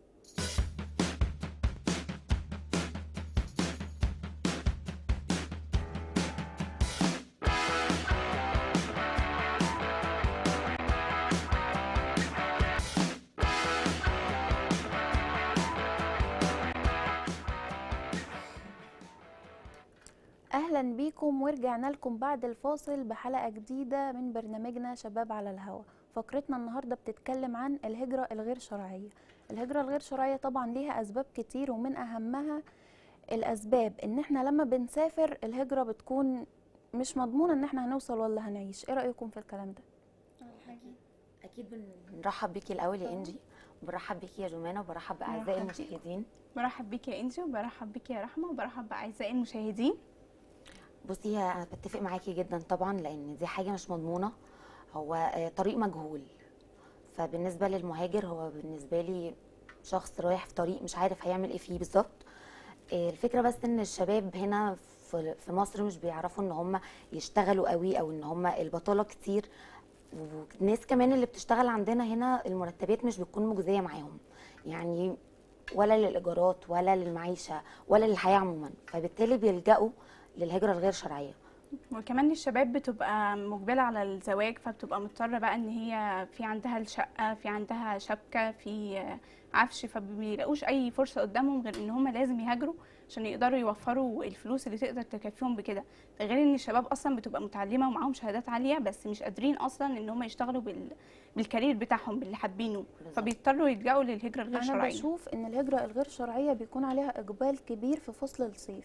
اهلا بيكم ورجعنا لكم بعد الفاصل بحلقه جديده من برنامجنا شباب على الهوا فقرتنا النهارده بتتكلم عن الهجره الغير شرعيه الهجره الغير شرعيه طبعا ليها اسباب كتير ومن اهمها الاسباب ان احنا لما بنسافر الهجره بتكون مش مضمونه ان احنا هنوصل ولا هنعيش ايه رايكم في الكلام ده اكيد بنرحب بيكي الاول يا انجي وبرحب بيكي يا جمانه وبرحب باعزائي مرحب بيك. المشاهدين برحب بيك يا انجي وبرحب بيك يا رحمه وبرحب باعزائي المشاهدين بصي انا بتفق معاكي جدا طبعا لان دي حاجه مش مضمونه هو آه، طريق مجهول فبالنسبه للمهاجر هو بالنسبه لي شخص رايح في طريق مش عارف هيعمل ايه فيه بالظبط آه، الفكره بس ان الشباب هنا في في مصر مش بيعرفوا ان هم يشتغلوا قوي او ان هم البطاله كتير والناس كمان اللي بتشتغل عندنا هنا المرتبات مش بتكون مجزيه معاهم يعني ولا للايجارات ولا للمعيشه ولا للحياه عموما فبالتالي بيلجأوا للهجره الغير شرعيه وكمان الشباب بتبقى مقبله على الزواج فبتبقى مضطره بقى ان هي في عندها الشقه في عندها شبكه في عفش فبيلاقوش اي فرصه قدامهم غير ان هم لازم يهاجروا عشان يقدروا يوفروا الفلوس اللي تقدر تكفيهم بكده ده غير ان الشباب اصلا بتبقى متعلمه ومعاهم شهادات عاليه بس مش قادرين اصلا ان هم يشتغلوا بال... بالكارير بتاعهم باللي حابينه فبيضطروا يلجأوا للهجره الغير انا شرعيه بشوف ان الهجره الغير شرعيه بيكون عليها اقبال كبير في فصل الصيف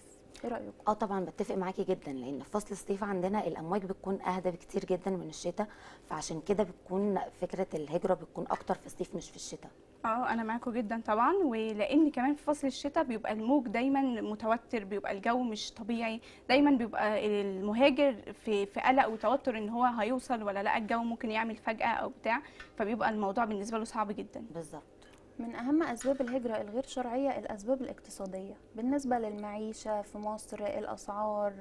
ايه رايكم اه طبعا بتفق معاكي جدا لان في فصل الصيف عندنا الامواج بتكون اهدى بكتير جدا من الشتاء فعشان كده بتكون فكره الهجره بتكون اكتر في الصيف مش في الشتاء اه انا معاكم جدا طبعا ولان كمان في فصل الشتاء بيبقى الموج دايما متوتر بيبقى الجو مش طبيعي دايما بيبقى المهاجر في في قلق وتوتر ان هو هيوصل ولا لا الجو ممكن يعمل فجأة او بتاع فبيبقى الموضوع بالنسبة له صعب جدا بالظبط من أهم أسباب الهجرة الغير شرعية الأسباب الاقتصادية بالنسبة للمعيشة في مصر الأسعار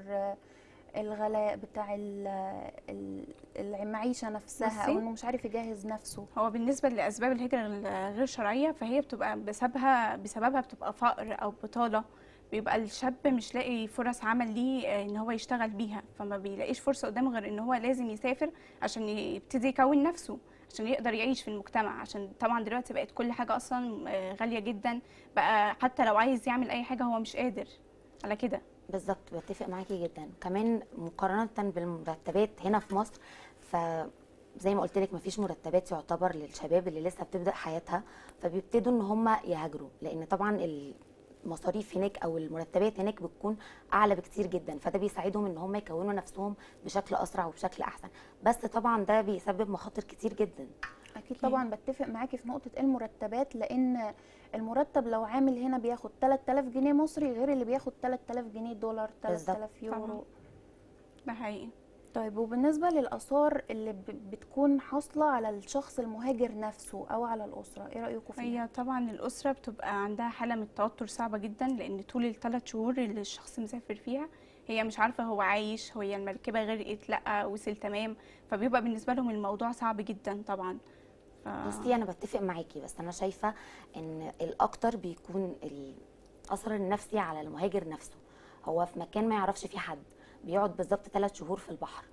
الغلاء بتاع ال- ال- المعيشة نفسها أو بصي. إنه مش عارف يجهز نفسه هو بالنسبة لأسباب الهجرة الغير شرعية فهي بتبقى بسببها بسببها بتبقى فقر أو بطالة بيبقى الشاب مش لاقي فرص عمل ليه آه، ان هو يشتغل بيها فما بيلاقيش فرصة قدامه غير ان هو لازم يسافر عشان يبتدي يكون نفسه عشان يقدر يعيش في المجتمع عشان طبعا دلوقتي بقت كل حاجة اصلا آه، غالية جدا بقى حتى لو عايز يعمل اي حاجة هو مش قادر على كده بالظبط بتفق معاكي جدا كمان مقارنه بالمرتبات هنا في مصر فزي ما قلت لك مفيش مرتبات يعتبر للشباب اللي لسه بتبدا حياتها فبيبتدوا ان هم يهاجروا لان طبعا المصاريف هناك او المرتبات هناك بتكون اعلى بكتير جدا فده بيساعدهم ان هم يكونوا نفسهم بشكل اسرع وبشكل احسن بس طبعا ده بيسبب مخاطر كتير جدا أكيد طبعا بتفق معاكي في نقطة المرتبات لأن المرتب لو عامل هنا بياخد 3000 جنيه مصري غير اللي بياخد 3000 جنيه دولار 3000 يورو طبعاً. ده حقيقي طيب وبالنسبة للآثار اللي ب- بتكون حاصلة على الشخص المهاجر نفسه أو على الأسرة إيه رأيكم فيها؟ هي طبعا الأسرة بتبقى عندها حالة من التوتر صعبة جدا لأن طول الثلاث شهور اللي الشخص مسافر فيها هي مش عارفة هو عايش هي المركبة غرقت لأ وصل تمام فبيبقى بالنسبة لهم الموضوع صعب جدا طبعا ف... بصي انا بتفق معاكي بس انا شايفه ان الاكتر بيكون الاثر النفسي على المهاجر نفسه هو في مكان ما يعرفش فيه حد بيقعد بالظبط ثلاث شهور في البحر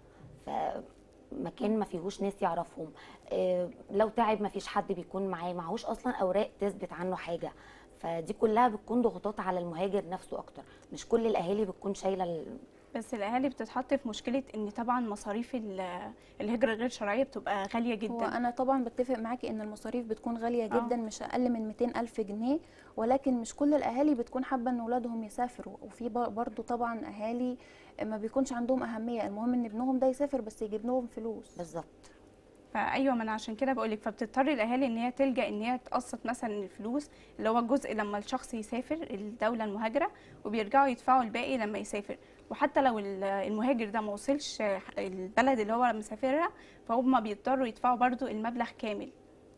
فمكان ما فيهوش ناس يعرفهم إيه، لو تعب ما فيش حد بيكون معاه معهوش اصلا اوراق تثبت عنه حاجه فدي كلها بتكون ضغوطات على المهاجر نفسه اكتر مش كل الاهالي بتكون شايله ال- بس الأهالي بتتحط في مشكلة إن طبعا مصاريف ال- الهجرة الغير شرعية بتبقى غالية جدا هو أنا طبعا بتفق معاكي إن المصاريف بتكون غالية آه. جدا مش أقل من 200 ألف جنيه ولكن مش كل الأهالي بتكون حابة إن ولادهم يسافروا وفي ب- برضو طبعا أهالي ما بيكونش عندهم أهمية المهم إن ابنهم ده يسافر بس يجيب لهم فلوس بالظبط فايوه ما انا عشان كده بقولك فبتضطر الاهالي ان هي تلجا ان هي تقسط مثلا الفلوس اللي هو الجزء لما الشخص يسافر الدوله المهاجره وبيرجعوا يدفعوا الباقي لما يسافر وحتى لو ال- المهاجر ده ما وصلش البلد اللي هو مسافرها فهم بيضطروا يدفعوا برضو المبلغ كامل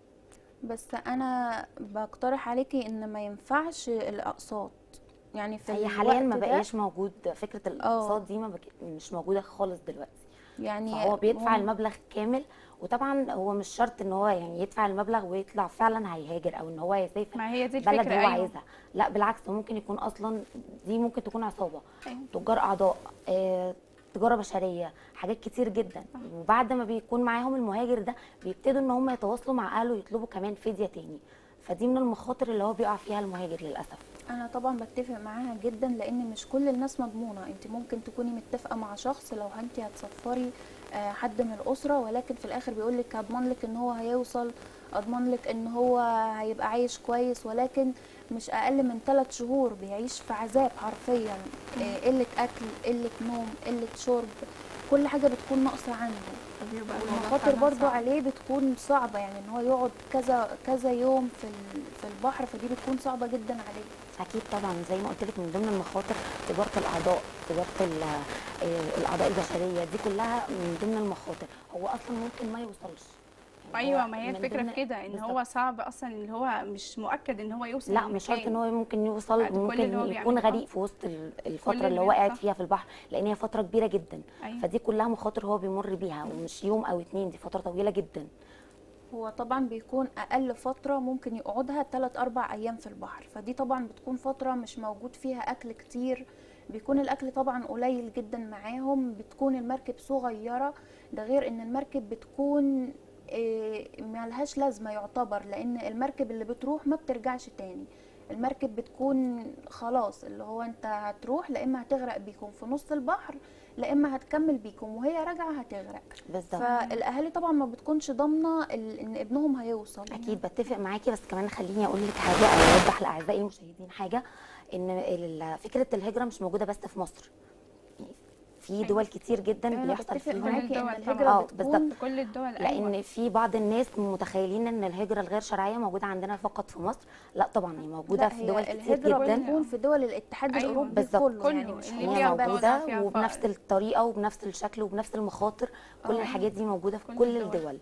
بس أنا بقترح عليكي إن ما ينفعش الأقساط يعني في هي حاليا ما الوقت ده- بقاش موجود فكره الاقساط دي ما بك... مش موجوده خالص دلوقتي يعني فهو بيدفع هم- المبلغ كامل وطبعا هو مش شرط ان هو يعني يدفع المبلغ ويطلع فعلا هيهاجر او ان هو يسافر ما هي دي بلد الفكرة، هو أيوة. عايزها لا بالعكس هو ممكن يكون اصلا دي ممكن تكون عصابه أيوة. تجار اعضاء آه، تجاره بشريه حاجات كتير جدا وبعد ما بيكون معاهم المهاجر ده بيبتدوا ان هم يتواصلوا مع اهله يطلبوا كمان فديه تاني فدي من المخاطر اللي هو بيقع فيها المهاجر للاسف انا طبعا بتفق معاها جدا لان مش كل الناس مضمونه انت ممكن تكوني متفقه مع شخص لو انت هتسفري آه، حد من الاسره ولكن في الاخر بيقول لك هضمن لك ان هو هيوصل اضمن لك ان هو هيبقى عايش كويس ولكن مش اقل من ثلاث شهور بيعيش في عذاب حرفيا آه، قله اكل قله نوم قله شرب كل حاجه بتكون ناقصه عنده الموضوع والمخاطر فعلاً برضو صعب. عليه بتكون صعبه يعني ان هو يقعد كذا كذا يوم في ال- في البحر فدي بتكون صعبه جدا عليه اكيد طبعا زي ما قلت لك من ضمن المخاطر تجاره الاعضاء تجاره ال- آه، الاعضاء البشريه دي كلها من ضمن المخاطر هو اصلا ممكن ما يوصلش يعني ايوه هو ما هي من الفكره ضمن- في كده ان بالظبط. هو صعب اصلا اللي هو مش مؤكد ان هو يوصل لا مش شرط للمكان. ان هو ممكن يوصل بعد كل ممكن اللي هو يكون بيعمله. غريق في وسط ال- الفتره اللي اللي هو قاعد بيحصل. فيها في البحر لان هي فتره كبيره جدا أيوة. فدي كلها مخاطر هو بيمر بيها ومش يوم او اتنين دي فتره طويله جدا هو طبعا بيكون اقل فتره ممكن يقعدها 3 4 ايام في البحر فدي طبعا بتكون فتره مش موجود فيها اكل كتير بيكون الاكل طبعا قليل جدا معاهم بتكون المركب صغيره ده غير ان المركب بتكون إيه، ملهاش لازمه يعتبر لان المركب اللي بتروح ما بترجعش تاني المركب بتكون خلاص اللي هو انت هتروح لا اما هتغرق بيكم في نص البحر لا اما هتكمل بيكم وهي راجعه هتغرق بالظبط فالاهالي طبعا ما بتكونش ضامنه ال- ان ابنهم هيوصل اكيد بتفق معاكي بس كمان خليني اقول لك حاجه او اوضح لاعزائي المشاهدين حاجه ان ال- فكره الهجره مش موجوده بس في مصر في دول كتير جدا أنا بيحصل بتفق فيهم معاكي ان الدول الهجره اه بتكون بالظبط كل الدول لان في بعض الناس متخيلين ان الهجره الغير شرعيه موجوده عندنا فقط في مصر لا طبعا هي موجوده لا في هي دول كتير الهجره جدا بتكون في دول الاتحاد أيوة، الاوروبي بالظبط. كله يعني كله. مش اللي هي فيها بس موجوده فيها وبنفس فقر. الطريقه وبنفس الشكل وبنفس المخاطر كل آه. الحاجات دي موجوده في كل كل الدول. الدول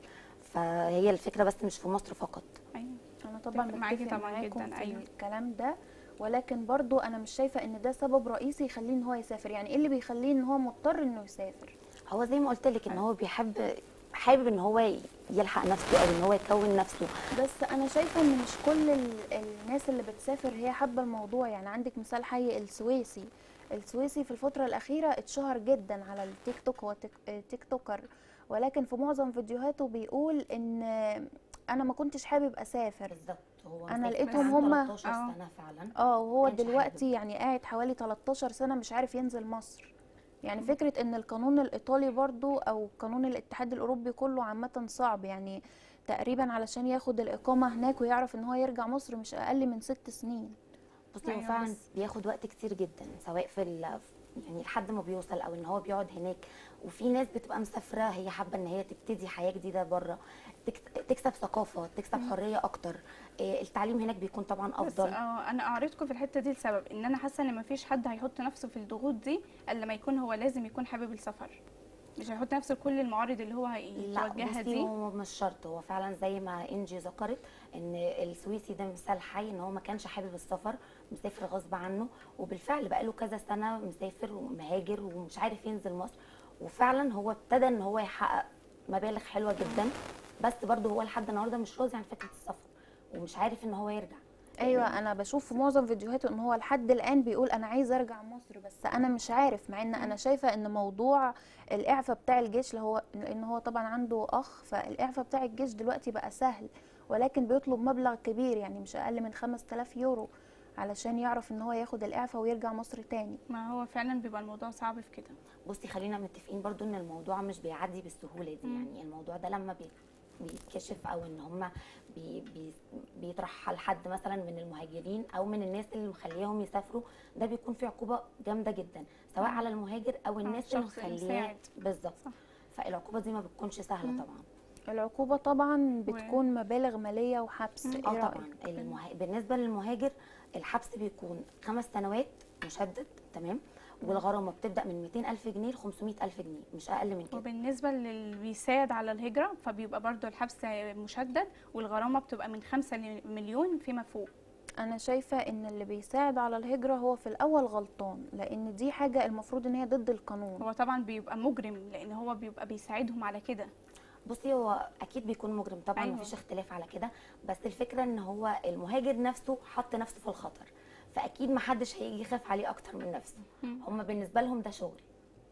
فهي الفكره بس مش في مصر فقط أيوة. انا طبعا بتفق معاكي بتفق طبعاً معاكم جداً، في أيوة. الكلام ده ولكن برضو انا مش شايفه ان ده سبب رئيسي يخليه ان هو يسافر يعني ايه اللي بيخليه ان هو مضطر انه يسافر هو زي ما قلت لك ان هو بيحب حابب ان هو يلحق نفسه او ان هو يكون نفسه بس انا شايفه ان مش كل ال- الناس اللي بتسافر هي حابه الموضوع يعني عندك مثال حي السويسي السويسي في الفتره الاخيره اتشهر جدا على التيك توك هو تيك, تيك توكر ولكن في معظم فيديوهاته بيقول ان انا ما كنتش حابب اسافر بالظبط هو أنا مسافر لقيتهم عنده هما- 13 آه. سنه فعلا اه وهو كانش دلوقتي حابب. يعني قاعد حوالي 13 سنه مش عارف ينزل مصر يعني فكره ان القانون الايطالي برضو او قانون الاتحاد الاوروبي كله عامه صعب يعني تقريبا علشان ياخد الاقامه هناك ويعرف ان هو يرجع مصر مش اقل من ست سنين بصي هو أيوة فعلا بس- بياخد وقت كتير جدا سواء في ال يعني لحد ما بيوصل او ان هو بيقعد هناك وفي ناس بتبقى مسافره هي حابه ان هي تبتدي حياه جديده بره تكس- تكسب ثقافه تكسب حريه اكتر إيه، التعليم هناك بيكون طبعا بس افضل آه، انا اعرضكم في الحته دي لسبب ان انا حاسه ان مفيش حد هيحط نفسه في الضغوط دي الا لما يكون هو لازم يكون حابب السفر مش هيحط نفسه لكل المعارض اللي هو لا هيتوجهها بصي دي هو مش شرط هو فعلا زي ما انجي ذكرت ان السويسي ده مثال حي ان هو ما كانش حابب السفر مسافر غصب عنه وبالفعل بقاله كذا سنه مسافر ومهاجر ومش عارف ينزل مصر وفعلا هو ابتدى ان هو يحقق مبالغ حلوه جدا بس برضه هو لحد النهارده مش راضي عن فكره السفر ومش عارف ان هو يرجع ايوه انا بشوف في معظم فيديوهاته ان هو لحد الان بيقول انا عايز ارجع مصر بس انا مش عارف مع ان انا شايفه ان موضوع الاعفاء بتاع الجيش اللي هو لان هو طبعا عنده اخ فالاعفاء بتاع الجيش دلوقتي بقى سهل ولكن بيطلب مبلغ كبير يعني مش اقل من 5000 يورو علشان يعرف ان هو ياخد الاعفاء ويرجع مصر تاني ما هو فعلا بيبقى الموضوع صعب في كده بصي خلينا متفقين برضو ان الموضوع مش بيعدي بالسهوله دي مم. يعني الموضوع ده لما بي بيتكشف او ان هم بي بي بيطرح لحد مثلا من المهاجرين او من الناس اللي مخليهم يسافروا ده بيكون في عقوبه جامده جدا سواء مم. على المهاجر او الناس اللي الشخص مخليه المساعد. بالظبط صح. فالعقوبه دي ما بتكونش سهله مم. طبعا العقوبه طبعا بتكون مبالغ ماليه وحبس مم. ايه اه رايك طبعا المه... بالنسبه للمهاجر الحبس بيكون خمس سنوات مشدد تمام والغرامه بتبدا من 200 الف جنيه ل 500 الف جنيه مش اقل من كده وبالنسبة للي بيساعد على الهجرة فبيبقى برضو الحبس مشدد والغرامة بتبقى من خمسة مليون فيما فوق انا شايفه ان اللي بيساعد على الهجره هو في الاول غلطان لان دي حاجه المفروض ان هي ضد القانون هو طبعا بيبقى مجرم لأن هو بيبقى بيساعدهم على كده بصي هو اكيد بيكون مجرم طبعا أيوة. مفيش اختلاف على كده بس الفكره ان هو المهاجر نفسه حط نفسه في الخطر فاكيد محدش هيجي يخاف عليه اكتر من نفسه مم. هم بالنسبه لهم ده شغل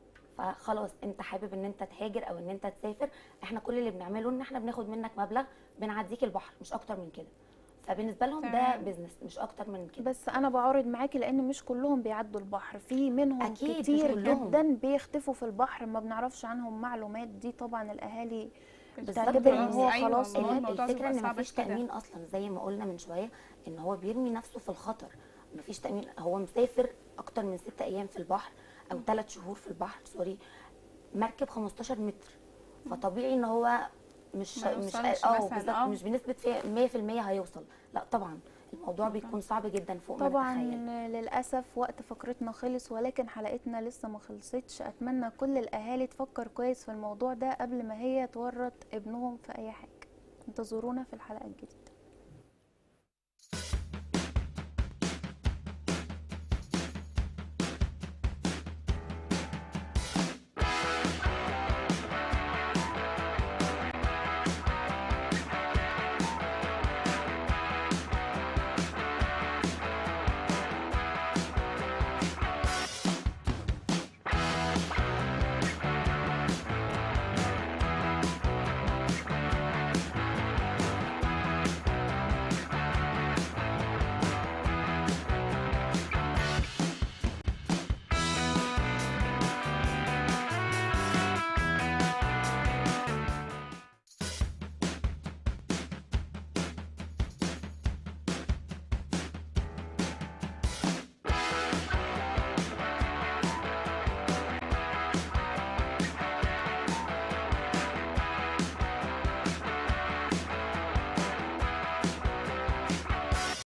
فخلاص انت حابب ان انت تهاجر او ان انت تسافر احنا كل اللي بنعمله ان احنا بناخد منك مبلغ بنعديك البحر مش اكتر من كده فبالنسبه لهم ده تمام. بيزنس مش اكتر من كده بس انا بعارض معاكي لان مش كلهم بيعدوا البحر في منهم أكيد مش كتير كلهم. جدا بيختفوا في البحر ما بنعرفش عنهم معلومات دي طبعا الاهالي بالظبط بتعتبر ان لأن هو أيوة، خلاص ما هو مات. الموضوع الفكره بيبقى ان صعب مفيش كده. تامين اصلا زي ما قلنا من شويه ان هو بيرمي نفسه في الخطر مفيش تامين هو مسافر اكتر من ست ايام في البحر او ثلاث شهور في البحر سوري مركب 15 متر فطبيعي ان هو مش ما مش يوصلش اه مثلاً، بالظبط آه. مش بنسبه في- 100% هيوصل لا طبعا الموضوع بيكون صعب جدا فوق ما طبعا نتخيل للاسف وقت فقرتنا خلص ولكن حلقتنا لسه ما خلصتش اتمنى كل الاهالي تفكر كويس في الموضوع ده قبل ما هي تورط ابنهم في اي حاجه انتظرونا في الحلقه الجديده